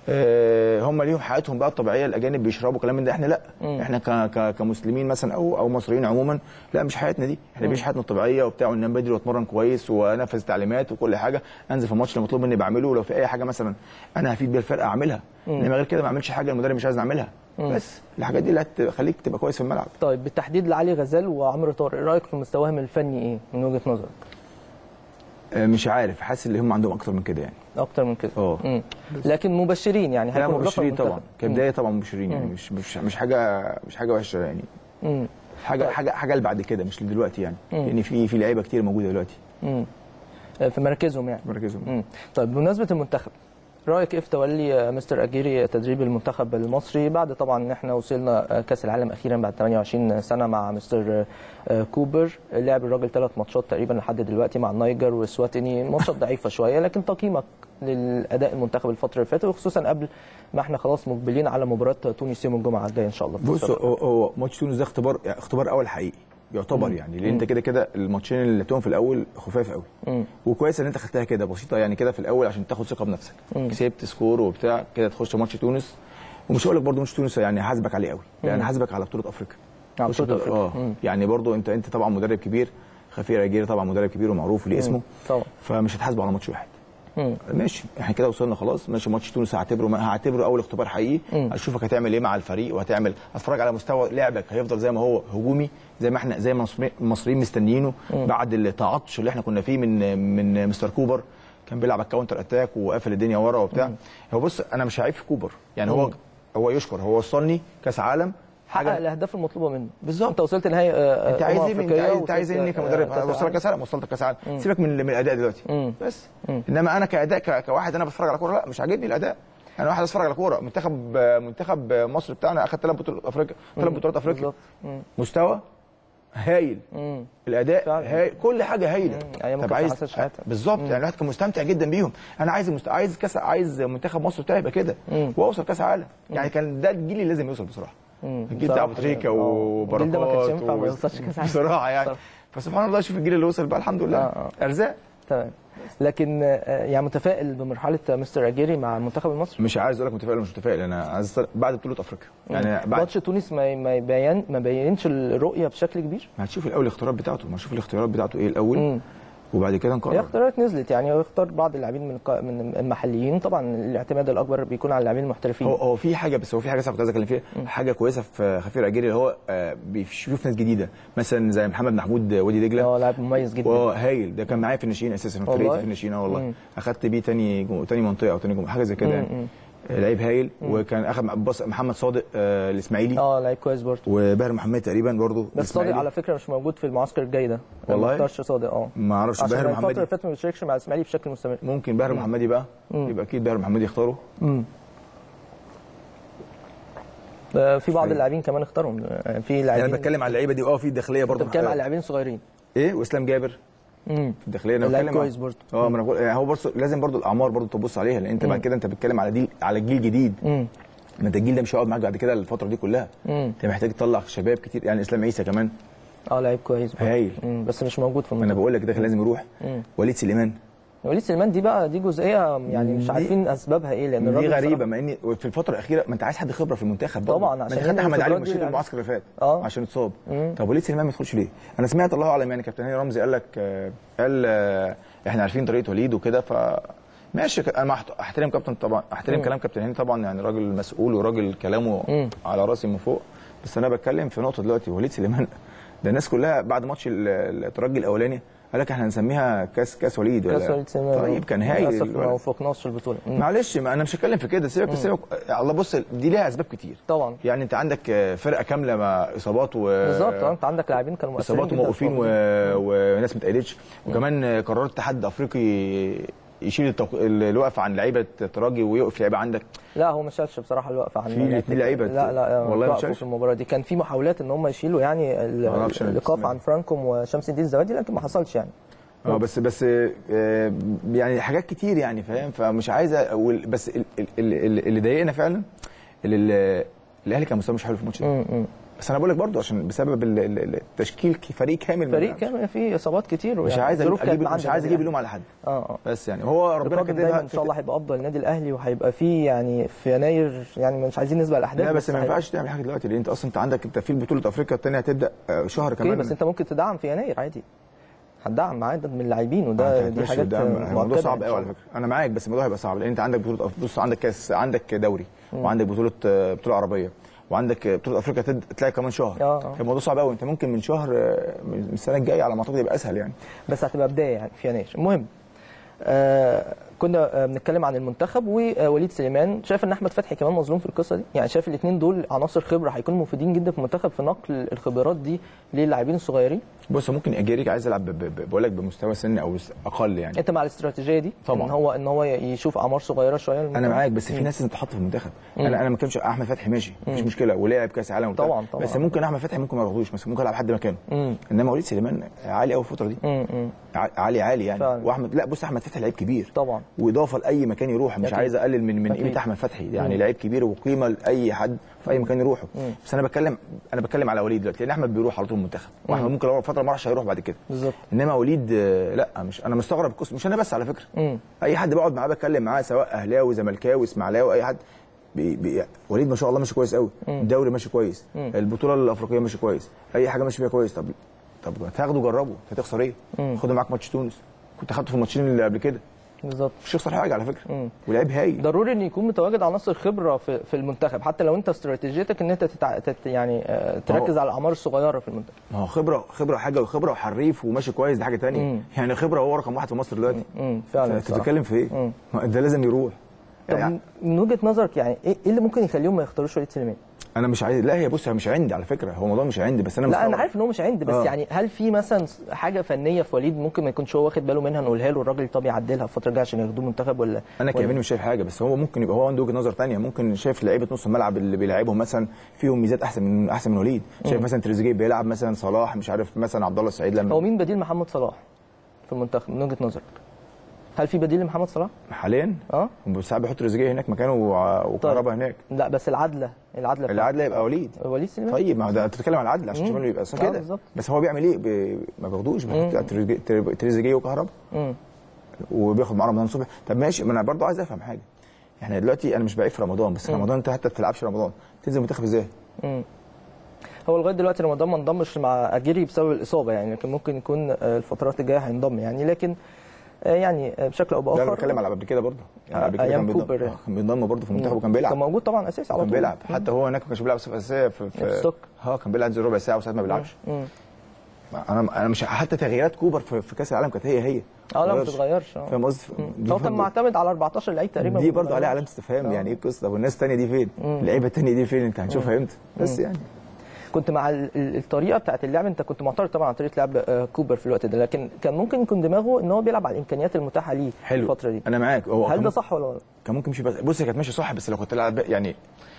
آه، هم ليهم حياتهم بقى الطبيعيه الاجانب بيشربوا كلام من ده احنا لا احنا ك- ك- كمسلمين مثلا او او مصريين عموما لا مش حياتنا دي احنا بنعيش حياتنا الطبيعيه وبتاع وننام بدري واتمرن كويس وانفذ تعليمات وكل حاجه انزل في الماتش اللي مطلوب مني بعمله ولو في اي حاجه مثلا انا هفيد بيها الفرقه اعملها انما غير كده ما اعملش حاجه المدرب مش عايز نعملها بس الحاجات دي اللي هتخليك تبقى كويس في الملعب طيب بالتحديد لعلي غزال وعمرو طارق رايك في مستواهم الفني ايه من وجهه نظرك آه، مش عارف حاسس ان هم عندهم اكتر من كده يعني اكتر من كده اه مم. لكن مبشرين يعني لا هيكون إضافة مبشرين للمنتخب. طبعا كبدايه طبعا مبشرين يعني مش مش مش حاجه مش حاجه وحشه يعني مم. حاجه حاجه حاجه اللي بعد كده مش دلوقتي يعني لان في في لعيبه كتير موجوده دلوقتي مم. في مراكزهم يعني مركزهم مم. طيب بمناسبه المنتخب رايك ايه في تولي مستر اجيري تدريب المنتخب المصري بعد طبعا ان احنا وصلنا كاس العالم اخيرا بعد 28 سنه مع مستر كوبر لعب الراجل ثلاث ماتشات تقريبا لحد دلوقتي مع النيجر والسواتيني ماتشات ضعيفه شويه لكن تقييمك للاداء المنتخب الفتره اللي فاتت وخصوصا قبل ما احنا خلاص مقبلين على مباراه تونس يوم الجمعه الجايه ان شاء الله بص هو هو ماتش تونس ده اختبار يعني اختبار اول حقيقي يعتبر يعني لان انت كده كده الماتشين اللي لعبتهم في الاول خفاف قوي وكويس ان انت خدتها كده بسيطه يعني كده في الاول عشان تاخد ثقه بنفسك كسبت سكور وبتاع كده تخش ماتش تونس ومش هقول لك برده ماتش تونس يعني هحاسبك عليه قوي يعني هحاسبك على بطوله افريقيا على بطولة أفريقيا. اه يعني برده انت انت طبعا مدرب كبير خفير اجيري طبعا مدرب كبير ومعروف وليه اسمه طبعا. فمش هتحاسبه على ماتش واحد مم. ماشي احنا كده وصلنا خلاص ماشي ماتش تونس هعتبره هعتبره اول اختبار حقيقي اشوفك هتعمل ايه مع الفريق وهتعمل اتفرج على مستوى لعبك هيفضل زي ما هو هجومي زي ما احنا زي ما المصري- المصريين مستنيينه بعد التعطش اللي احنا كنا فيه من من مستر كوبر كان بيلعب على الكاونتر اتاك وقافل الدنيا ورا وبتاع هو بص انا مش هعيب في كوبر يعني هو هو يشكر هو وصلني كاس عالم حقق الاهداف المطلوبه منه بالظبط. انت وصلت نهائي آه، انت عايز أمم ايه من- انت أفريقية عايز انت عايز ايه مني وصلت، كمدرب آه، كأس وصلت العالم. كاس عالم وصلت كاس عالم سيبك من من الاداء دلوقتي بس انما انا كاداء ك- كواحد انا بتفرج على كوره لا مش عاجبني الاداء انا واحد بتفرج على كوره منتخب منتخب مصر بتاعنا اخذ ثلاث بطولات افريقيا ثلاث بطولات افريقيا بالظبط. مم. مستوى هايل مم. الاداء فعلا. هايل كل حاجه هايله أيام طب كأس عايز حسن شحاتة. بالظبط يعني الواحد كان مستمتع جدا بيهم انا عايز مست... عايز كاس عايز منتخب مصر بتاعي يبقى كده واوصل كاس عالم يعني كان ده الجيل اللي لازم يوصل بصراحه الجيل بتاع بصراحة ابو تريكه آه. وبركات الجيل ده ما كانش ينفع ما و- يوصلش كأس عالم. بصراحه يعني بصراحة. فسبحان الله شوف الجيل اللي وصل بقى الحمد لله آه، ارزاق تمام لكن آه، يعني متفائل بمرحله مستر اجيري مع المنتخب المصري مش عايز اقول لك متفائل ولا مش متفائل انا عايز أستر- بعد بطوله افريقيا يعني بعد ماتش تونس ما ما يبين ما بينش الرؤيه بشكل كبير ما هتشوف الاول الاختيارات بتاعته ما هتشوف الاختيارات بتاعته ايه الاول مم. وبعد كده هي نقرر اختيارات نزلت يعني هو اختار بعض اللاعبين من الق- من المحليين طبعا الاعتماد الاكبر بيكون على اللاعبين المحترفين هو هو في حاجه بس هو في حاجه صح كنت عايز اتكلم فيها حاجه كويسه في خفير اجيري اللي هو آه، بيشوف ناس جديده مثلا زي محمد محمود وادي دجله هو لاعب مميز جدا اه هايل ده كان معايا في الناشئين اساسا في فرقتي والله؟ في الناشئين اه والله مم. اخدت بيه تاني جو... تاني منطقه او تاني جمهور حاجه زي كده يعني آه، لعيب هايل وكان اخد مع- بص محمد صادق آه الاسماعيلي اه لعيب كويس برضه وباهر محمد تقريبا برضه بس صادق الإسماعيلي. على فكره مش موجود في المعسكر الجاي ده والله؟ ما اختارش صادق اه ما اعرفش عشان باهر الفتره اللي محمدي فاتت ما بيشاركش مع الاسماعيلي بشكل مستمر ممكن باهر محمدي بقى يبقى اكيد باهر محمدي يختاره آه، في بعض أيوة. اللاعبين كمان اختارهم آه، في يعني لاعبين انا بتكلم على اللعيبه دي اه في الداخليه انت برضه بتتكلم على لاعبين صغيرين ايه واسلام جابر امم في الداخليه انا لعيب بتكلم كويس برضه. اه ما انا بقول يعني هو برضه لازم برضه الاعمار برضه تبص عليها لان انت بعد كده انت بتتكلم على دي على الجيل جديد امم ما انت الجيل ده مش هيقعد معاك بعد كده الفتره دي كلها مم. انت محتاج تطلع شباب كتير يعني اسلام عيسى كمان اه لعيب كويس برضه. هايل مم، بس مش موجود في ما انا المنتخب بقول لك ده كان لازم يروح وليد سليمان وليد سليمان دي بقى دي جزئيه يعني مش دي- عارفين اسبابها ايه لان دي الراجل غريبه بصراحة- مع ان في الفتره الاخيره ما انت عايز حد خبره في المنتخب برضه. طبعاً، ما عشان انت خدت ينقل احمد علي الخبرات دي مشيت يعني. المعسكر اللي فات آه. عشان اتصاب طب وليد سليمان ما يدخلش ليه؟ انا سمعت الله اعلم يعني كابتن هاني رمزي قال لك آه، قال آه، احنا عارفين طريقه وليد وكده ف ماشي ك- انا مع احت- احترم كابتن طبعا احترم كلام كابتن هاني طبعا يعني راجل مسؤول وراجل كلامه على راسي من فوق بس انا بتكلم في نقطه دلوقتي وليد سليمان ده الناس كلها بعد ماتش ال- الترجي الاولاني قال لك احنا هنسميها كاس كاس وليد ولا كاس وليد سليمان طيب كان هايل للاسف ما الولد. وفقناش في البطوله مم. معلش ما انا مش هتكلم في كده سيبك سيبك الله بص دي ليها اسباب كتير طبعا يعني انت عندك آه، فرقه كامله مع اصابات و بالظبط آه، انت عندك لاعبين كانوا مؤثرين اصابات جداً وموقوفين في و... الموضوع. وناس ما اتقالتش وكمان آه، قرار اتحاد افريقي يشيل التوق... الوقف عن لعيبه الترجي ويوقف لعيبه عندك لا هو ما شالش بصراحه الوقفه عن في الاتنين لعيبة لا لا والله ما وقفوا شالش؟ في المباراه دي كان في محاولات ان هم يشيلوا يعني ال- ما أعرفش أنا الايقاف اسمها. عن فرانكوم وشمس الدين الزوادي لكن ما حصلش يعني اه بس بس آه، يعني حاجات كتير يعني فاهم فمش عايز أقول بس ال- ال- ال- اللي ضايقنا فعلا اللي ال- الاهلي كان مستواه مش حلو في الماتش ده مم. بس انا بقول لك برضو عشان بسبب ال- ال- التشكيل ك- فريق كامل فريق من- كامل فيه اصابات كتير مش ويعني عايز الظروف اجيب كانت مش معاندة عايز يعني. اجيب اللوم على حد اه اه بس يعني هو ربنا القادم كده دايما ان شاء الله هيبقى افضل النادي الاهلي وهيبقى فيه يعني في يناير يعني مش عايزين نسبق الاحداث لا بس ما هيبقى- ينفعش تعمل حاجه دلوقتي لان انت اصلا انت عندك انت في بطوله افريقيا الثانيه هتبدا آه، شهر اوكي كمان بس انت ممكن تدعم في يناير عادي هتدعم معاه عدد من اللاعبين وده دي حاجات الموضوع مؤكدة صعب إن قوي شاء على الله. فكره انا معاك بس الموضوع هيبقى صعب لان انت عندك بطوله أف- بص عندك كاس عندك دوري وعندك بطوله آه، بطوله عربيه وعندك آه، بطوله افريقيا تد- تلاقي كمان شهر آه، آه. الموضوع صعب قوي انت ممكن من شهر آه، من السنه الجايه على ما اعتقد يبقى اسهل يعني بس هتبقى بدايه يعني في يناير المهم آه كنا آه، بنتكلم عن المنتخب ووليد سليمان شايف ان احمد فتحي كمان مظلوم في القصه دي يعني شايف الاثنين دول عناصر خبره هيكونوا مفيدين جدا في المنتخب في نقل الخبرات دي للاعبين الصغيرين بص ممكن اجيريك عايز يلعب ب- ب- بقول لك بمستوى سني او اقل يعني انت مع الاستراتيجيه دي طبعاً. ان هو ان هو يشوف اعمار صغيره شويه انا للمنتخب؟ معاك بس في ناس لازم تتحط في المنتخب انا انا ما كانش احمد فتحي ماشي مفيش مشكله ولعب كاس عالم وبتاع. طبعاً، طبعاً. بس ممكن احمد فتحي ممكن ما ياخدوش بس ممكن يلعب حد مكانه مم. انما وليد سليمان عالي قوي الفتره دي مم، مم. ع- عالي عالي يعني فعلا. واحمد لا بص احمد فتحي لعيب كبير طبعا واضافه لاي مكان يروح مش أكيد. عايز اقلل من من أكيد. قيمه احمد فتحي يعني مم. لعيب كبير وقيمه لاي حد في اي مكان يروحه بس انا بتكلم انا بتكلم على وليد دلوقتي لان احمد بيروح على طول المنتخب واحمد ممكن لو فتره ما راحش هيروح بعد كده بالظبط انما وليد آه، لا مش انا مستغرب القصه مش انا بس على فكره مم. اي حد بقعد معاه بتكلم معاه سواء اهلاوي زملكاوي اسماعيلاوي اي حد بي بي وليد ما شاء الله ماشي كويس قوي الدوري ماشي كويس البطوله الافريقيه ماشي كويس اي حاجه ماشي فيها كويس طب طب تاخده جربه هتخسر ايه خده معاك ماتش تونس كنت اخدته في الماتشين اللي قبل كده بالظبط مش هيخسر حاجه على فكره مم. ولعيب هايل ضروري ان يكون متواجد عناصر خبره في, في المنتخب حتى لو انت استراتيجيتك ان انت تتع... تت... يعني آه، تركز على الاعمار الصغيره في المنتخب ما هو خبره خبره حاجه وخبره وحريف وماشي كويس دي حاجه تانية يعني خبره هو رقم واحد في مصر دلوقتي امم فعلا انت الصراحة. بتتكلم في ايه؟ مم. ما ده لازم يروح طب يعني من وجهه نظرك يعني ايه إيه اللي ممكن يخليهم ما يختاروش وليد سليمان؟ انا مش عايز لا هي بص هي مش عندي على فكره هو الموضوع مش عندي بس انا لا انا مستغرب. عارف ان هو مش عندي بس آه. يعني هل في مثلا حاجه فنيه في وليد ممكن ما يكونش هو واخد باله منها نقولها له الراجل طب يعدلها الفتره الجايه عشان ياخدوه منتخب ولا انا ولا- كمان مش شايف حاجه بس هو ممكن يبقى هو عنده وجهه نظر تانية ممكن شايف لعيبه نص الملعب اللي بيلعبهم مثلا فيهم ميزات احسن من احسن من وليد شايف مثلا تريزيجيه بيلعب مثلا صلاح مش عارف مثلا عبد الله السعيد هو لما مين بديل محمد صلاح في المنتخب من وجهه نظرك؟ هل في بديل لمحمد صلاح؟ حاليا اه ساعات بيحط تريزيجيه هناك مكانه وع- وكهربا هناك لا بس العدله العدله بتاعت- العدل يبقى وليد وليد سليمان طيب ما هو ده انت بتتكلم على العدل عشان شمال يبقى اصلا آه، كده بالظبط. بس هو بيعمل ايه بي... ما بياخدوش بيحط تريزيجيه- تري- تريزيجيه وكهربا مم. وبياخد معاه رمضان صبحي طب ماشي ما انا برضو عايز افهم حاجه احنا دلوقتي انا مش بعيب في رمضان بس رمضان انت حتى ما بتلعبش رمضان تنزل منتخب ازاي؟ هو لغايه دلوقتي رمضان ما انضمش مع اجيري بسبب الاصابه يعني لكن ممكن يكون آه، الفترات الجايه هينضم يعني لكن آه، يعني آه، بشكل او لا انا باخر بتكلم على قبل كده برضه يعني قبل كده أيام كان بينضم كوبر. كان بينضم برضه في المنتخب وكان كان بيلعب موجود طبعا اساسي على كان طول بيلعب حتى هو هناك ما كانش بيلعب صفر اساسيه في في السك. اه كان بيلعب زي ربع ساعه وساعات ما بيلعبش مم. انا انا مش حتى تغييرات كوبر في, في كاس العالم كانت هي هي اه لا ما اتغيرش. بتتغيرش اه فاهم قصدي؟ دي هو كان برضه- معتمد على 14 لعيب تقريبا دي ما برضه عليها بيتغيرش. علامه استفهام آه. يعني ايه القصه طب والناس الثانيه دي فين؟ اللعيبه الثانيه دي فين انت هنشوفها امتى؟ بس يعني كنت مع ال- ال- الطريقه بتاعت اللعب انت كنت معترض طبعا على طريقه لعب آه، كوبر في الوقت ده لكن كان ممكن يكون دماغه ان هو بيلعب على الامكانيات المتاحه ليه حلو الفتره دي انا معاك هو هل كان ده صح ولا غلط؟ كان ممكن يمشي بس بص هي كانت ماشيه صح بس لو كنت لعب يعني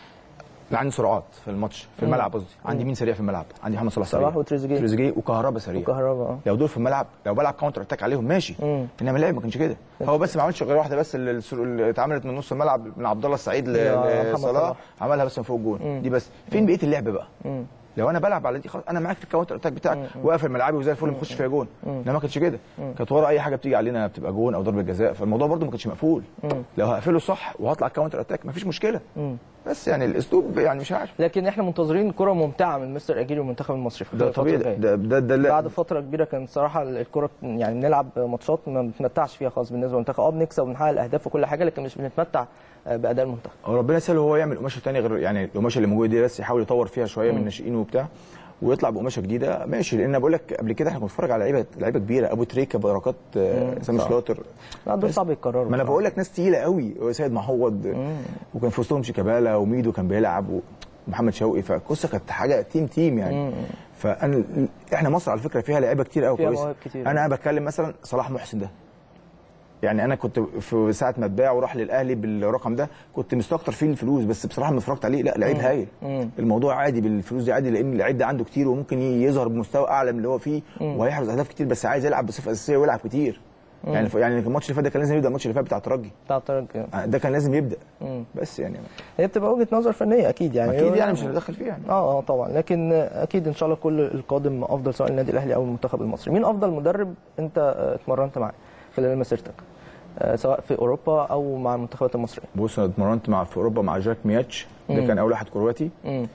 لا عندي سرعات في الماتش في الملعب قصدي عندي مين سريع في الملعب عندي محمد صلاح سريع صلاح وتريزيجيه. تريزيجيه وكهربا سريع وكهربا اه لو دول في الملعب لو بلعب كاونتر اتاك عليهم ماشي انما اللعب ما كانش كده هو بس ما عملش غير واحده بس اللي اللي اتعملت من نص الملعب من عبد الله السعيد ل- يا محمد لصلاح صلاح. عملها بس من فوق الجون دي بس فين بقيه اللعب بقى لو انا بلعب على دي خلاص انا معاك في الكاونتر اتاك بتاعك واقف ملعبي وزي الفل ما اخش فيها جون انما ما كانش كده كانت ورا اي حاجه بتيجي علينا بتبقى جون او ضربه جزاء فالموضوع برده ما كانش مقفول لو هقفله صح وهطلع الكاونتر اتاك ما فيش مشكله بس يعني الاسلوب يعني مش عارف لكن احنا منتظرين كره ممتعه من مستر اجيري والمنتخب المصري في ده الفترة طبيعي الجاية. ده ده ده, ده بعد فتره كبيره كان صراحه الكره يعني بنلعب ماتشات ما بنتمتعش فيها خالص بالنسبه للمنتخب اه بنكسب وبنحقق الاهداف وكل حاجه لكن مش بنتمتع آه، باداء المنتخب هو ربنا يسهل هو يعمل قماشه ثانيه غير يعني القماشه اللي موجوده دي بس يحاول يطور فيها شويه من الناشئين وبتاع ويطلع بقماشه جديده ماشي لان أنا بقول لك قبل كده احنا كنا بنتفرج على لعيبه لعيبه كبيره ابو تريكه بركات آه، سامي صح. شلاطر لا دول صعب يتكرروا ما انا بصراحة. بقول لك ناس تقيله قوي سيد معوض وكان في وسطهم شيكابالا وميدو كان بيلعب ومحمد شوقي فالقصه كانت حاجه تيم تيم يعني فانا احنا مصر على فكره فيها لعيبه كتير قوي فيها كويسه مواهب كتير. انا بتكلم مثلا صلاح محسن ده يعني انا كنت في ساعه ما اتباع وراح للاهلي بالرقم ده كنت مستكتر فيه الفلوس بس بصراحه لما اتفرجت عليه لا لعيب هايل الموضوع عادي بالفلوس دي عادي لان اللعيب ده عنده كتير وممكن يظهر بمستوى اعلى من اللي هو فيه وهيحرز اهداف كتير بس عايز يلعب بصفه اساسيه ويلعب كتير يعني يعني الماتش اللي فات ده كان لازم يبدا الماتش اللي فات بتاع الترجي بتاع الترجي ده كان لازم يبدا بس يعني هي بتبقى وجهه نظر فنيه اكيد يعني اكيد يعني مش هندخل فيها يعني اه اه طبعا لكن اكيد ان شاء الله كل القادم افضل سواء النادي الاهلي او المنتخب المصري مين افضل مدرب انت آه، اتمرنت معاه خلال مسيرتك آه، سواء في اوروبا او مع المنتخبات المصريه بص انا اتمرنت مع في اوروبا مع جاك مياتش ده كان اول واحد كرواتي مم.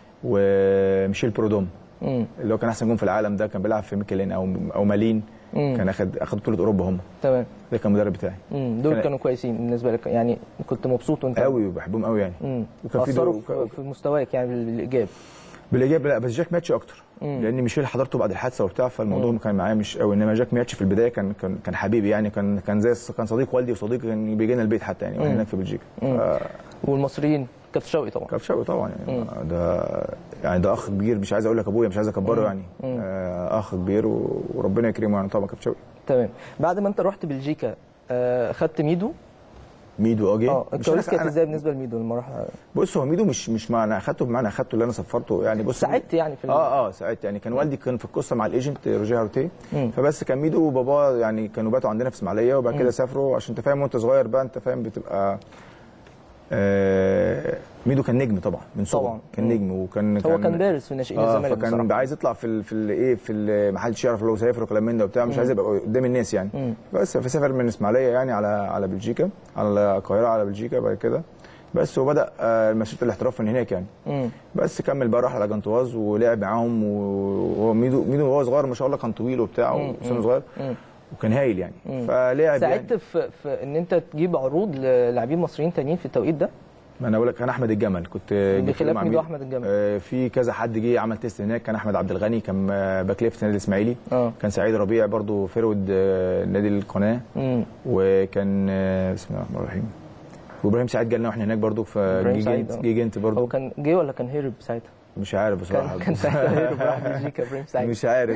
وميشيل برودوم مم. اللي هو كان احسن جون في العالم ده كان بيلعب في ميكلين او او مالين كان اخد اخد بطوله اوروبا هم تمام ده كان المدرب بتاعي مم. دول كان- كانوا كويسين بالنسبه لك يعني كنت مبسوط وانت قوي وبحبهم قوي يعني مم. وكان في اثروا دور في, في مستواك يعني بالايجاب بالايجاب لا بس جاك ماتش اكتر لان ميشيل حضرته بعد الحادثه وبتاع فالموضوع كان معايا مش قوي انما جاك مياتش في البدايه كان كان كان حبيبي يعني كان كان زي كان صديق والدي وصديق كان بيجي لنا البيت حتى يعني واحنا هناك في بلجيكا ف- والمصريين كابتن شوقي طبعا كابتن شوقي طبعا يعني ده يعني ده اخ كبير مش عايز اقول لك ابويا مش عايز اكبره يعني آه، اخ كبير و- وربنا يكرمه يعني طبعا كابتن شوقي تمام بعد ما انت رحت بلجيكا آه، خدت ميدو ميدو اجي اه مش الكواليس أنا- كانت أنا- ازاي بالنسبه لميدو لما راح بص هو ميدو مش مش معنى اخدته بمعنى اخدته اللي انا سفرته يعني بص ساعدت يعني في ال- اه اه ساعدت يعني كان والدي كان في القصه مع الايجنت روجيه هارتيه فبس كان ميدو وبابا يعني كانوا باتوا عندنا في اسماعيليه وبعد كده سافروا عشان انت فاهم وانت صغير بقى انت فاهم بتبقى آه ميدو كان نجم طبعا من صغره طبعا. كان نجم وكان هو كان بارز في ناشئين اه الزمالك فكان بصراحه عايز يطلع في ال في ال ايه في ال- ما حدش يعرف لو سافر وكلام من ده وبتاع مش عايز يبقى قدام الناس يعني بس فسافر من اسماعيليه يعني على على بلجيكا على القاهره على بلجيكا بعد كده بس وبدا آه، مسيره الاحتراف من هناك يعني مم. بس كمل بقى راح على جنطواز ولعب معاهم وهو ميدو ميدو وهو صغير ما شاء الله كان طويل وبتاع وسنه صغير وكان هايل يعني فلعب يعني ساعدت في, في ان انت تجيب عروض للاعبين مصريين تانيين في التوقيت ده ما انا بقول لك كان احمد الجمل كنت جبت بخلاف له مع ميدو ميدو. أحمد الجمل. آه، في كذا حد جه عمل تيست هناك كان احمد عبد الغني كان آه، باك ليفت نادي الاسماعيلي اه. كان سعيد ربيع برضو فيرود آه، نادي القناه مم. وكان آه، بسم الله الرحمن الرحيم وابراهيم سعيد جالنا واحنا هناك برضو في إبراهيم سعيد، جيجنت اه. جيجنت هو برضو كان جه ولا كان هرب ساعتها؟ مش عارف بصراحه كان كان ساعتها هرب راح بلجيكا ابراهيم سعيد مش عارف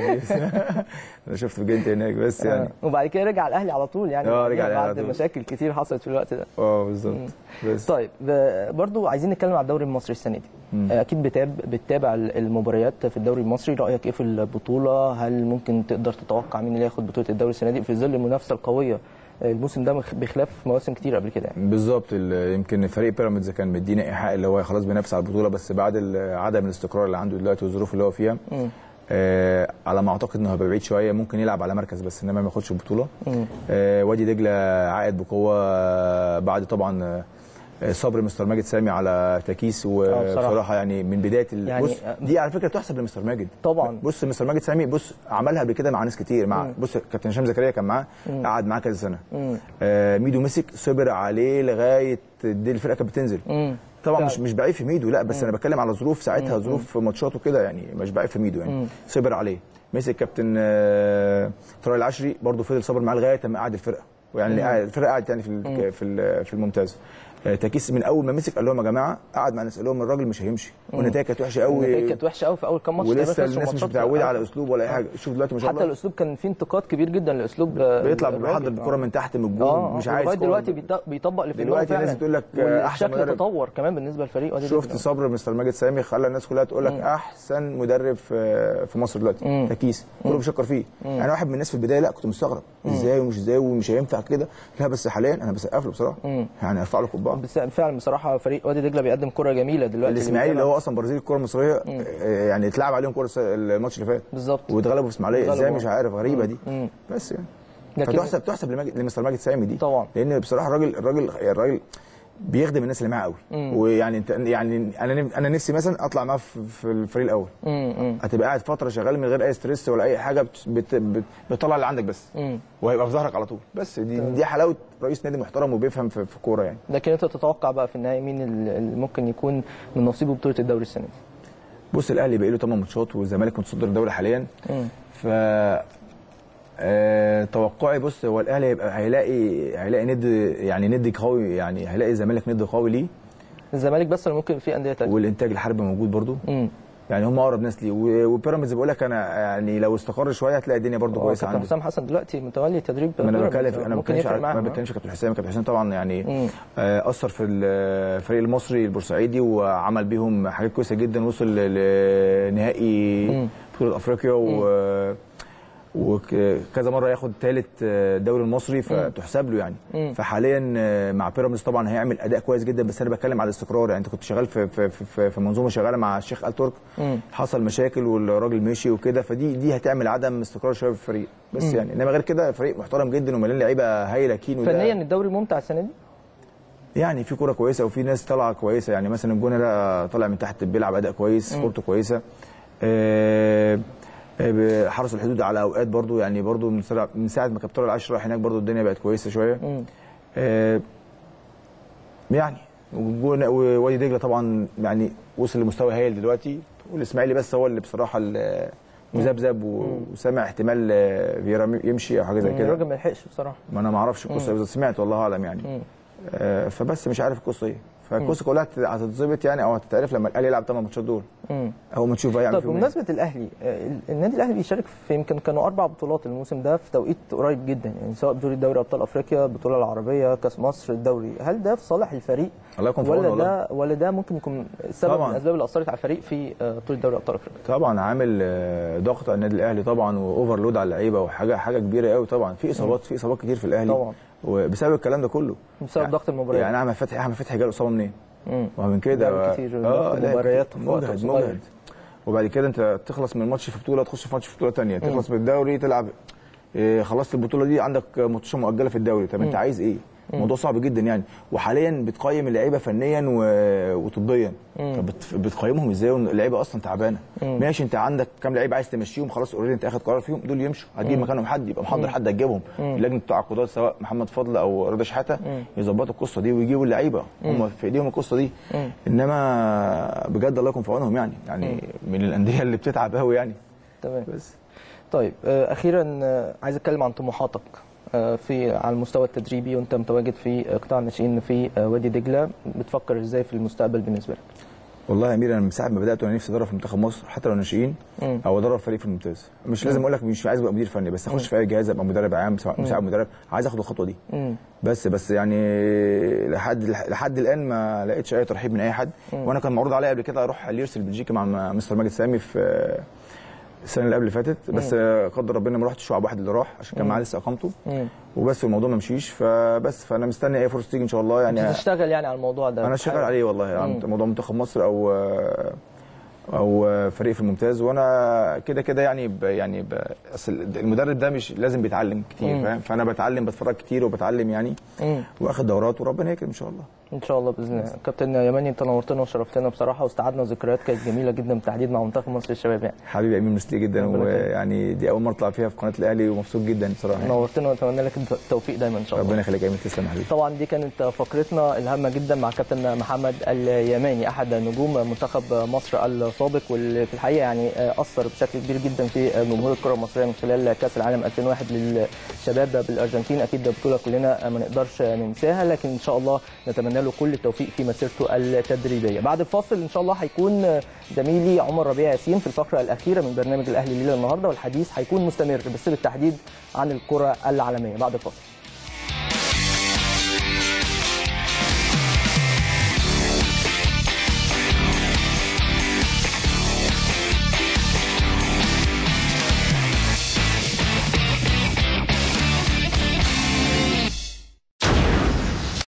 انا شفت جيجنت هناك بس يعني آه. وبعد كده رجع الاهلي على طول يعني اه، رجع الأهلي على بعد طول. مشاكل كتير حصلت في الوقت ده اه بالظبط بس طيب ب- برضو عايزين نتكلم على الدوري المصري السنه دي آه، اكيد بتاب بتتابع ال- المباريات في الدوري المصري رايك ايه في البطوله هل ممكن تقدر تتوقع مين اللي هياخد بطوله الدوري السنه دي في ظل المنافسه القويه آه، الموسم ده مخ- بخلاف مواسم كتير قبل كده يعني بالظبط ال- يمكن فريق بيراميدز كان مدينا ايحاء اللي هو خلاص بينافس على البطوله بس بعد ال- عدم الاستقرار اللي عنده دلوقتي والظروف اللي هو فيها آه على ما اعتقد انه هيبقى بعيد شويه ممكن يلعب على مركز بس انما ما ياخدش البطوله آه وادي دجله عائد بقوه آه، بعد طبعا آه، صبر مستر ماجد سامي على تكيس بصراحة. وبصراحه يعني من بدايه ال- يعني- بص دي على فكره تحسب لمستر ماجد طبعا. بص مستر ماجد سامي بص عملها قبل كده مع ناس كتير مع بص كابتن هشام زكريا كان معاه قعد معاه كذا سنه آه ميدو مسك صبر عليه لغايه دي الفرقه كانت بتنزل مم. طبعا فعلا. مش مش بعيب في ميدو لا بس انا بتكلم على ظروف ساعتها ظروف ماتشات وكده يعني مش بعيب في ميدو يعني صبر عليه مسك كابتن آه، طارق العشري برضه فضل صبر معاه لغايه ما قعد الفرقه ويعني قعد- الفرقه قعدت يعني في ال- في ال- في الممتاز آه، تكيس من اول ما مسك قال لهم يا جماعه قعد مع الناس قال لهم الراجل مش هيمشي والنتائج كانت وحشه النتائج قوي كانت وحشه قوي في اول كام ماتش تقريباً ولسه خسروا الناس مش ماتشات متعوده على آه. اسلوب ولا اي حاجه شوف دلوقتي ما شاء حتى الله الاسلوب كان فيه انتقاد كبير جدا لاسلوب آه، بيطلع الراجل. بيحضر آه. الكره من تحت من الجول اه مش آه، عايز لغايه كورة. دلوقتي بيط- بيطبق اللي في دلوقتي دماغه الناس فعلا بتقول لك، آه، أحسن والشكل مدرب. تطور كمان بالنسبه للفريق وادي شفت دجلة. صبر مستر ماجد سامي خلى الناس كلها تقول لك احسن مدرب في في مصر دلوقتي تكيس كله بيشكر فيه انا واحد من الناس في البدايه لا كنت مستغرب ازاي ومش ازاي ومش هينفع كده لا بس حاليا انا بسقف له بصراحه يعني ارفع له قبعه بس فعلا بصراحه فريق وادي دجله بيقدم كره جميله دلوقتي الاسماعيلي اللي بيتابع. هو اصلا برازيلي الكره المصريه آه، يعني اتلعب عليهم كوره الس- الماتش اللي فات بالظبط واتغلبوا في اسماعيليه ازاي اتغلبوا. مش عارف غريبه دي مم. بس يعني لكن- فتحسب تحسب لماجد- لمستر ماجد سامي دي طبعا. لان بصراحه الراجل الراجل الراجل بيخدم الناس اللي معاه قوي ويعني انت يعني انا انا نفسي مثلا اطلع معاه في في الفريق الاول امم هتبقى قاعد فتره شغال من غير اي ستريس ولا اي حاجه بت بت بت بتطلع اللي عندك بس مم. وهيبقى في ظهرك على طول بس دي دي حلاوه رئيس نادي محترم وبيفهم في في كوره يعني لكن انت تتوقع بقى في النهايه مين اللي ممكن يكون من نصيبه بطوله الدوري السنه دي بص الاهلي بقى له 8 ماتشات والزمالك متصدر الدوري حاليا مم. ف آه، توقعي بص هو الاهلي هيبقى هيلاقي هيلاقي ند يعني ند قوي يعني هيلاقي الزمالك ند قوي ليه الزمالك بس ولا ممكن في انديه تانية والانتاج الحربي موجود برضو امم يعني هم اقرب ناس ليه و- وبيراميدز بقول لك انا يعني لو استقر شويه هتلاقي الدنيا برضو كويسه كابتن عنده حسام حسن دلوقتي متولي تدريب ما انا بيراميدز. بتكلم انا ما ممكن بتكلمش يفرق على- ما معاهم بتكلمش كابتن حسام كابتن حسام طبعا يعني مم. آه، اثر في الفريق المصري البورسعيدي وعمل بيهم حاجات كويسه جدا وصل ل- لنهائي بطوله افريقيا و وكذا مره ياخد ثالث الدوري المصري فتحسب له يعني فحاليا آه، مع بيراميدز طبعا هيعمل اداء كويس جدا بس انا بتكلم على الاستقرار يعني انت كنت شغال في في في, في منظومه شغاله مع الشيخ ال ترك حصل مشاكل والراجل مشي وكده فدي دي هتعمل عدم استقرار شويه في الفريق بس يعني انما غير كده فريق محترم جدا ومليان لعيبه هايله كين وده- فنيا الدوري ممتع السنه دي يعني في كوره كويسه وفي ناس طالعه كويسه يعني مثلا الجونه ده طالع من تحت بيلعب اداء كويس كورته كويسه آه، آه، حرس الحدود على اوقات برضو يعني برضو من ساعه من ساعه ما كابتن العشر راح هناك برضو الدنيا بقت كويسه شويه آه، يعني والجونة- ووادي دجله طبعا يعني وصل لمستوى هايل دلوقتي والاسماعيلي بس هو اللي بصراحه اللي مذبذب و- وسامع احتمال آه، فيرا يمشي او حاجه زي كده الراجل ما لحقش بصراحه ما انا ما اعرفش القصه بس سمعت والله اعلم يعني مم. آه، فبس مش عارف القصه ايه فالقصه كلها هت- هتتظبط يعني او هتتعرف لما الاهلي يلعب 8 ماتشات دول مم. اول ما تشوف بقى يعمل طب فيهم إيه. بمناسبه الاهلي آه، ال- النادي الاهلي بيشارك في يمكن كانوا اربع بطولات الموسم ده في توقيت قريب جدا يعني سواء بطوله دوري ابطال افريقيا البطوله العربيه كاس مصر الدوري هل ده في صالح الفريق الله يكون في عونه ولا والله ده ولا ده ممكن يكون سبب من طبعاً. الاسباب اللي اثرت على الفريق في آه، بطوله دوري ابطال افريقيا طبعا عامل آه، ضغط على النادي الاهلي طبعا واوفرلود على اللعيبه وحاجه حاجه كبيره قوي طبعا في اصابات في اصابات كتير في الاهلي طبعا. وبسبب الكلام ده كله بسبب يعني- ضغط المباريات يعني احمد فتحي احمد فتحي جاله اصابه منين؟ مم. ومن كده لعب كتير، ضغط لعب مباريات كتير. في وقت مجهد صغير. مجهد وبعد كده انت تخلص من ماتش في بطوله تخش في ماتش في بطوله ثانيه تخلص من الدوري تلعب إيه، خلصت البطوله دي عندك ماتش مؤجله في الدوري طب انت عايز ايه؟ الموضوع صعب جدا يعني وحاليا بتقيم اللعيبه فنيا و... وطبيا طب بت... بتقيمهم ازاي واللعيبه اصلا تعبانه ماشي انت عندك كام لعيب عايز تمشيهم خلاص اوريدي انت اخد قرار فيهم دول يمشوا هتجيب مكانهم حد يبقى محضر حد هتجيبهم لجنه التعاقدات سواء محمد فضل او رضا شحاته يظبطوا القصه دي ويجيبوا اللعيبه هم في ايديهم القصه دي انما بجد الله يكون في عونهم يعني يعني من الانديه اللي بتتعب قوي يعني تمام بس طيب آه، اخيرا آه، عايز اتكلم عن طموحاتك آه، في على المستوى التدريبي وانت متواجد في آه، قطاع الناشئين في آه، وادي دجله بتفكر ازاي في المستقبل بالنسبه لك؟ والله يا امير انا من ساعه ما بدات وانا نفسي ادرب في منتخب مصر حتى لو ناشئين مم. او ادرب فريق في الممتاز مش لازم اقول لك مش عايز ابقى مدير فني بس اخش في اي جهاز ابقى مدرب عام سواء مساعد مدرب عايز اخد الخطوه دي مم. بس بس يعني لحد لحد الان ما لقيتش اي ترحيب من اي حد وانا كان معروض عليا قبل كده اروح ليرس البلجيكي مع مستر ماجد سامي في السنه اللي قبل اللي فاتت بس قدر ربنا ما رحتش وعب واحد اللي راح عشان كان معاه لسه اقامته مم. وبس الموضوع ما مشيش فبس فانا مستني اي فرصه تيجي ان شاء الله يعني بتشتغل يعني على الموضوع ده انا شغال عليه والله يعني موضوع منتخب مصر او او فريق في الممتاز وانا كده كده يعني ب يعني ب اصل المدرب ده مش لازم بيتعلم كتير فاهم فانا بتعلم بتفرج كتير وبتعلم يعني مم. واخد دورات وربنا يكرم ان شاء الله ان شاء الله باذن الله كابتن يماني انت نورتنا وشرفتنا بصراحه واستعدنا ذكريات كانت جميله جدا بالتحديد مع منتخب مصر للشباب يعني حبيبي يا امين ميرسي جدا ربنا يكرمك. ويعني دي اول مره اطلع فيها في قناه الاهلي ومبسوط جدا بصراحه يعني. نورتنا واتمنى لك التوفيق دايما ان شاء الله ربنا يخليك يا امين تسلم يا حبيبي طبعا دي كانت فقرتنا الهامه جدا مع كابتن محمد اليماني احد نجوم منتخب مصر السابق واللي في الحقيقه يعني اثر بشكل كبير جدا في جمهور الكره المصريه من خلال كاس العالم 2001 للشباب بالارجنتين اكيد ده بطوله كلنا ما نقدرش ننساها لكن ان شاء الله نتمنى له كل التوفيق في مسيرته التدريبيه بعد الفاصل ان شاء الله هيكون زميلي عمر ربيع ياسين في الفقره الاخيره من برنامج الاهلي ليله النهارده والحديث هيكون مستمر بس بالتحديد عن الكره العالميه بعد الفاصل